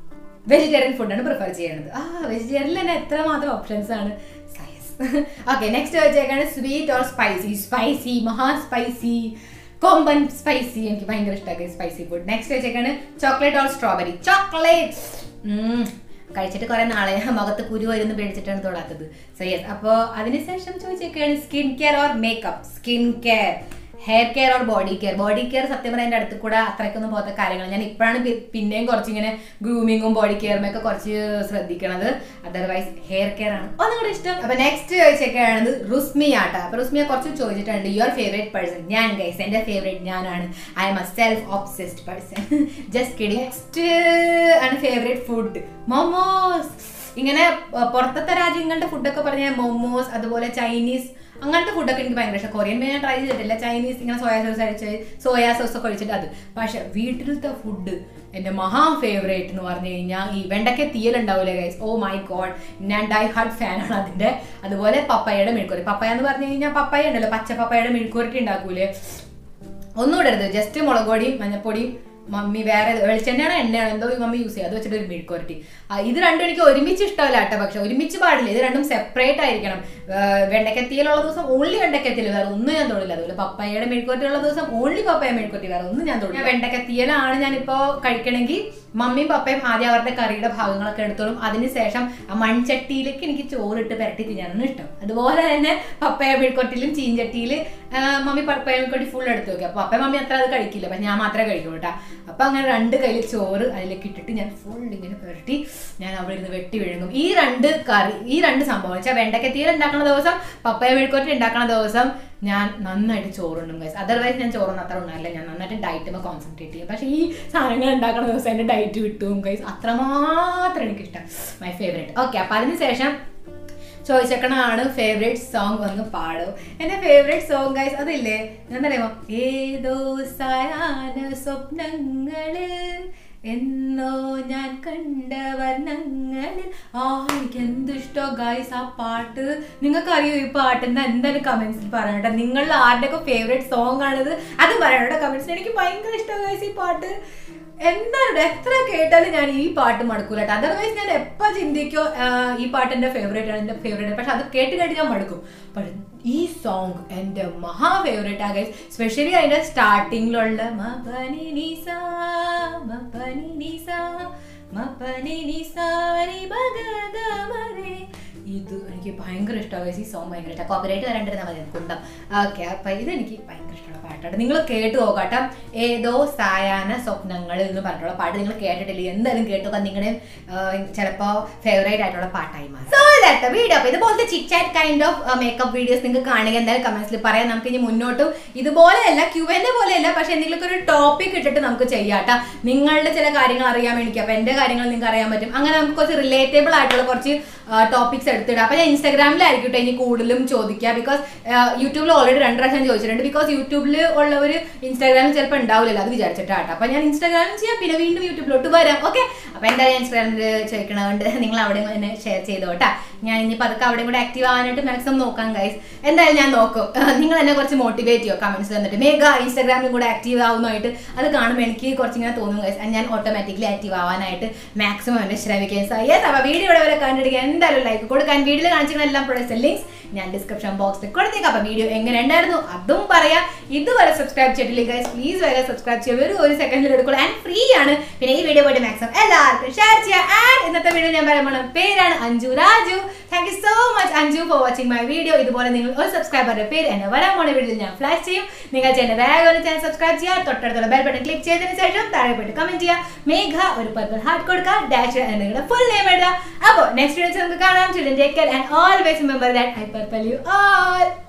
വെജിറ്റേറിയൻ ഫുഡാണ് പ്രിഫർ ചെയ്യുന്നത് ആ വെജിറ്റേറിയനിൽ തന്നെ എത്ര മാത്രം ഓപ്ഷൻസ് ആണ് ഓക്കെ നെക്സ്റ്റ് വെച്ചേക്കാണ് സ്വീറ്റ് ഓർ സ്പൈസി സ്പൈസി മഹാ സ്പൈസി കോമ്പൻ സ്പൈസി എനിക്ക് ഭയങ്കര ഇഷ്ടമായി സ്പൈസി ഫുഡ് നെക്സ്റ്റ് വെച്ചേക്കാണ് ചോക്ലേറ്റ് ഓർ സ്ട്രോബെറി ചോക്ലേറ്റ് കഴിച്ചിട്ട് കുറെ നാളെ മുഖത്ത് കുരു വരുന്ന പേടിച്ചിട്ടാണ് തൊടാത്തത് സോ യെസ് അപ്പോൾ അതിനുശേഷം ചോദിച്ചേക്കാണ് skin care or makeup skin care hair care or body care body care സത്യം പറഞ്ഞാൽ എൻ്റെ അടുത്ത് കൂടെ അത്രയ്ക്കൊന്നും പോകാത്ത കാര്യങ്ങൾ ഞാൻ ഇപ്പോഴാണ് പി- പിന്നെയും കുറച്ച് ഇങ്ങനെ ഗ്രൂമിങ്ങും ബോഡി കെയറും ഒക്കെ കുറച്ച് ശ്രദ്ധിക്കണത് അതർവൈസ് ഹെയർ കെയർ ആണ് ഒന്നും കൂടെ ഇഷ്ടം അപ്പൊ നെക്സ്റ്റ് ചോദിച്ചൊക്കെയാണത് റുസ്മി ആട്ട അപ്പൊ റുസ്മിയെ കുറച്ച് ചോദിച്ചിട്ടുണ്ട് യുവർ ഫേവറേറ്റ് പേഴ്സൺ ഞാൻ ഗൈസ് എന്റെ ഫേവറേറ്റ് ഞാനാണ് I M A self obsessed person just kidding next ആണ് ഫേവറേറ്റ് ഫുഡ് മോമോസ് ഇങ്ങനെ അഹ് പുറത്തത്തെ രാജ്യങ്ങളുടെ ഫുഡൊക്കെ പറഞ്ഞാൽ മോമോസ് അതുപോലെ ചൈനീസ് അങ്ങനത്തെ ഫുഡൊക്കെ എനിക്ക് ഭയങ്കര ഇഷ്ടം കൊറിയൻ ഞാൻ ട്രൈ ചെയ്തിട്ടില്ല ചൈനീസ് ഇങ്ങനെ സോയാ സോസ് അടിച്ച് സോയാ സോസ് ഒക്കെ ഒഴിച്ചിട്ട് അത് പക്ഷെ വീട്ടിലത്തെ ഫുഡ് എൻ്റെ മഹാ ഫേവറേറ്റ് എന്ന് പറഞ്ഞു കഴിഞ്ഞാൽ ഈ വെണ്ടയ്ക്ക തീയലുണ്ടാവില്ലേ ഗൈസ് ഓ മൈ ഗോഡ് ഞാൻ ഡൈ ഹാർട്ട് ഫാനാണ് അതിൻ്റെ അതുപോലെ പപ്പയുടെ മെഴുക്കുവരട്ടി പപ്പയ എന്ന് പറഞ്ഞു കഴിഞ്ഞാൽ പപ്പയ ഉണ്ടല്ലോ പച്ച പപ്പയുടെ മെഴുക്കുവരട്ടി ഉണ്ടാക്കൂലേ ഒന്നും ഇടരുത് ജസ്റ്റ് മുളക് പൊടിയും മഞ്ഞപ്പൊടിയും മമ്മി വേറെ വെളിച്ചെണ്ണയാണോ എണ്ണയാണോ എന്തോ ഈ മമ്മി യൂസ് ചെയ്യുക അത് വെച്ചിട്ട് ഒരു മെഴുക്കുവരട്ടി ആ, ഇത് രണ്ടും എനിക്ക് ഒരുമിച്ച് ഇഷ്ടമല്ല കേട്ടോ പക്ഷെ ഒരുമിച്ച് പാടില്ല ഇത് രണ്ടും സെപ്പറേറ്റ് ആയിരിക്കണം വെണ്ടക്കത്തിയിലുള്ള ദിവസം ഓൺലി വെണ്ടക്കത്തിയിൽ വേറെ ഒന്നും ഞാൻ തൊടില്ല അതുപോലെ പപ്പയുടെ മെഴുക്കുവരട്ടിയുള്ള ദിവസം ഓൺലി പപ്പയ മെഴുക്കുവരട്ടി വേറെ ഒന്നും ഞാൻ തൊടില്ല വെണ്ടക്കത്തിയിലാണ് ഞാനിപ്പോ കഴിക്കണമെങ്കിൽ മമ്മിയും പപ്പയും ആദ്യം അവരുടെ കറിയുടെ ഭാഗങ്ങളൊക്കെ എടുത്തോളും അതിനുശേഷം ആ മൺചട്ടിയിലേക്ക് എനിക്ക് ചോറിട്ട് പുരട്ടി തിന്നാനാണ് ഇഷ്ടം അതുപോലെ തന്നെ പപ്പയ മെഴുക്കുവരട്ടിയിലും ചീഞ്ചട്ടിയിൽ മമ്മി പപ്പയ മെഴുക്കുവരട്ടി ഫുൾ എടുത്ത് വെക്കും അപ്പൊ പപ്പയ മമ്മി അത്ര അത് കഴിക്കില്ല പക്ഷെ ഞാൻ മാത്രമേ കഴിക്കുള്ളൂ കേട്ടോ അപ്പൊ അങ്ങനെ രണ്ട് കയ്യിൽ ചോറ് അതിലേക്ക് ഇട്ടിട്ട് ഞാൻ ഫുൾ ഇങ്ങനെ പുരട്ടി ഞാൻ അവിടെ ഇരുന്ന് വെട്ടി വിഴുങ്ങും ഈ രണ്ട് കറി ഈ രണ്ട് സംഭവം വെച്ചാൽ വെണ്ടക്കത്തീര ഉണ്ടാക്കുന്ന ദിവസം പപ്പയ മെഴുക്കുവരട്ടി ഉണ്ടാക്കുന്ന ദിവസം ഞാൻ നന്നായിട്ട് ചോറുണ്ടും ഗൈസ് അതർവൈസ് ഞാൻ ചോറൊന്നും അത്ര ഉണ്ടല്ല ഞാൻ നന്നായിട്ട് ഡയറ്റുമ്പോൾ കോൺസെൻട്രേറ്റ് ചെയ്യും പക്ഷേ ഈ സാധനങ്ങൾ ഉണ്ടാക്കുന്ന ദിവസം എൻ്റെ ഡയറ്റ് വിട്ടും ഗൈസ് അത്രമാത്രം എനിക്കിഷ്ടം മൈ ഫേവറേറ്റ് ഓക്കെ അപ്പം അതിനുശേഷം ചോദിച്ചേക്കണാണ് ഫേവറേറ്റ് സോങ് ഒന്ന് പാടും എൻ്റെ ഫേവറേറ്റ് സോങ് ഗൈസ് അതില്ലേ എന്താ പറയുമോ ഏതോ സായാഹ്ന സ്വപ്നങ്ങള് എന്നോ ഞാൻ കണ്ട വർണ്ണങ്ങളിൽ ആ എനിക്ക് എന്തിഷ്ടോ ഗൈസ് ആ പാട്ട് നിങ്ങൾക്ക് അറിയോ ഈ പാട്ട് എന്താ എന്തായാലും കമന്റ്സിൽ പറയട്ടെ നിങ്ങളുടെ ആരുടെയൊക്കെ ഫേവറേറ്റ് സോങ് ആണിത് അത് പറയട്ടെ കമന്റ്സിൽ എനിക്ക് ഭയങ്കര ഇഷ്ടം ഗൈസ് ഈ പാട്ട് എന്താണ് എത്ര കേട്ടാലും ഞാൻ ഈ പാട്ട് മടുക്കൂല കേട്ടോ അതർവൈസ് ഞാൻ എപ്പോൾ ചിന്തിക്കോ ആ, ഈ പാട്ട് എൻ്റെ ഫേവറേറ്റ് ആണ് എൻ്റെ ഫേവറേറ്റ് പക്ഷെ അത് കേട്ട് കേട്ട് ഞാൻ മടുക്കും പക്ഷെ ഈ സോങ് എൻ്റെ മഹാ ഫേവറേറ്റ് ആകെ സ്പെഷ്യലി അതിൻ്റെ സ്റ്റാർട്ടിങ്ങിലുള്ള മപനി നിസ മപനി നിസ മപനി നിസാരി ബഗഗമരേ ഇത് എനിക്ക് ഭയങ്കര ഇഷ്ടമാണ് ഈ സോങ് ഭയങ്കര ഇഷ്ടമാണ് കോപ്പറേറ്റ് വരണ്ടിരുന്നാൽ മതി കുന്തം ഓക്കെ അപ്പൊ ഇത് എനിക്ക് ഭയങ്കര ഇഷ്ടമുള്ള പാട്ടാണ് നിങ്ങൾ കേട്ട് നോക്കാട്ടോ ഏതോ സായാഹ്ന സ്വപ്നങ്ങൾ എന്ന് പറഞ്ഞിട്ടുള്ള പാട്ട് നിങ്ങൾ കേട്ടിട്ടില്ല എന്തായാലും കേട്ടു നിങ്ങളുടെ ചിലപ്പോ ഫേവറേറ്റ് ആയിട്ടുള്ള പാട്ടായി മാറും സോ ദാറ്റ് വീഡിയോ അപ്പൊ ഇതുപോലത്തെ chit chat kind of makeup videos നിങ്ങൾക്ക് കാണുക എന്തായാലും കമന്റ്സിൽ പറയാം നമുക്ക് ഇനി മുന്നോട്ടും ഇതുപോലെയല്ല ക്യു എൻ പോലെയല്ല പക്ഷെ എന്തെങ്കിലും ഒരു ടോപ്പിക് ഇട്ടിട്ട് നമുക്ക് ചെയ്യാട്ടോ നിങ്ങളുടെ ചില കാര്യങ്ങൾ അറിയാൻ വേണ്ടി അപ്പൊ എന്റെ കാര്യങ്ങൾ നിങ്ങൾക്ക് അറിയാൻ പറ്റും അങ്ങനെ നമുക്ക് കുറച്ച് റിലേറ്റബിൾ ആയിട്ടുള്ള കുറച്ച് ടോപ്പിക്സ് എടുത്തിടാം അപ്പൊ ഞാൻ ഇൻസ്റ്റാഗ്രാമിലായിരിക്കും ട്ടോ ഇനി കൂടുതലും ചോദിക്കുക ബിക്കോസ് യൂട്യൂബിൽ ഓൾറെഡി രണ്ട് പ്രാവശ്യം ചോദിച്ചിട്ടുണ്ട് ബിക്കോസ് യൂട്യൂബിൽ ഉള്ളവർ ഇൻസ്റ്റാഗ്രാമിൽ ചിലപ്പോൾ ഉണ്ടാവില്ലല്ലോ അത് വിചാരിച്ചിട്ടാട്ടോ അപ്പൊ ഞാൻ ഇൻസ്റ്റാഗ്രാമിൽ ചെയ്യാം പിന്നെ വീണ്ടും യൂട്യൂബിലോട്ട് വരാം ഓക്കെ അപ്പൊ എന്തായാലും ഇൻസ്റ്റാഗ്രാമിൽ ചോദിക്കണതുകൊണ്ട് നിങ്ങൾ അവിടെ തന്നെ ഷെയർ ചെയ്തോട്ടാ ഞാൻ ഇനി പതുക്കെ അവിടെ കൂടെ ആക്റ്റീവ് ആവാനായിട്ട് മാക്സിമം നോക്കാം ഗൈസ് എന്തായാലും ഞാൻ നോക്കും നിങ്ങൾ എന്നെ കുറച്ച് മോട്ടിവേറ്റ് ചെയ്യോ കമന്റ്സ് തന്നിട്ട് മേഘ ഇൻസ്റ്റാഗ്രാമിലും കൂടെ ആക്റ്റീവ് ആവുന്നതായിട്ട് അത് കാണുമ്പോൾ എനിക്ക് കുറച്ചിങ്ങനെ തോന്നും ഗൈസ് ഞാൻ ഓട്ടോമാറ്റിക്കലി ആക്റ്റീവ് ആവാനായിട്ട് മാക്സിമം എന്നെ ശ്രമിക്കാൻ സാധിക്കും അപ്പൊ വീഡിയോ ഇവിടെ വരെ കണ്ടിട്ട് എന്തായാലും ലൈക്ക് കൊടുക്കാൻ വീഡിയോയിൽ കാണിച്ചിരുന്ന എല്ലാ പ്രൊഡക്ട്സ് ലിങ്ക്സ് ഞാൻ ഡിസ്ക്രിപ്ഷൻ ബോക്സിൽ കൊടുത്തേക്കാം അപ്പൊ വീഡിയോ എങ്ങനെ ഉണ്ടായിരുന്നു അതും പറയാം ഇതുവരെ സബ്സ്ക്രൈബ് ചെയ്തിട്ടില്ല ഗൈസ് പ്ലീസ് വരെ സബ്സ്ക്രൈബ് ചെയ്യുക വെറും ഒരു സെക്കൻഡിൽ എടുക്കുള്ളൂ ആൻഡ് ഫ്രീ ആണ് പിന്നെ ഈ വീഡിയോ പോയിട്ട് മാക്സിമം എല്ലാവർക്കും ഷെയർ ചെയ്യാം ആൻഡ് ഇന്നത്തെ വീഡിയോ ഞാൻ പറയാൻ പോണ പേരാണ് Anju Raju thank you so much Anju for watching my video ഇതുപോലെ നിങ്ങൾ ഒരു സബ്സ്ക്രൈബറുടെ പേര് എന്നെ വരാൻ പോണ വീഡിയോയിൽ ഞാൻ ഫ്ലാഷ് ചെയ്യും നിങ്ങൾ ചെയ്യുന്ന വേഗം ഒരു ചാനൽ സബ്സ്ക്രൈബ് ചെയ്യുക തൊട്ടടുത്തുള്ള ബെൽ ബട്ടൺ ക്ലിക്ക് ചെയ്തതിന് ശേഷം താഴെ പോയിട്ട് കമന്റ് ചെയ്യുക മേഘ ഒരു പർപ്പിൾ ഹാർട്ട് കൊടുക്കുക ഡാഷ് നിങ്ങളുടെ ഫുൾ നെയിം എഴുതുക അപ്പോൾ നെക്സ്റ്റ് വീഡിയോസ് നമുക്ക് കാണാം children take care and always remember that I purple you all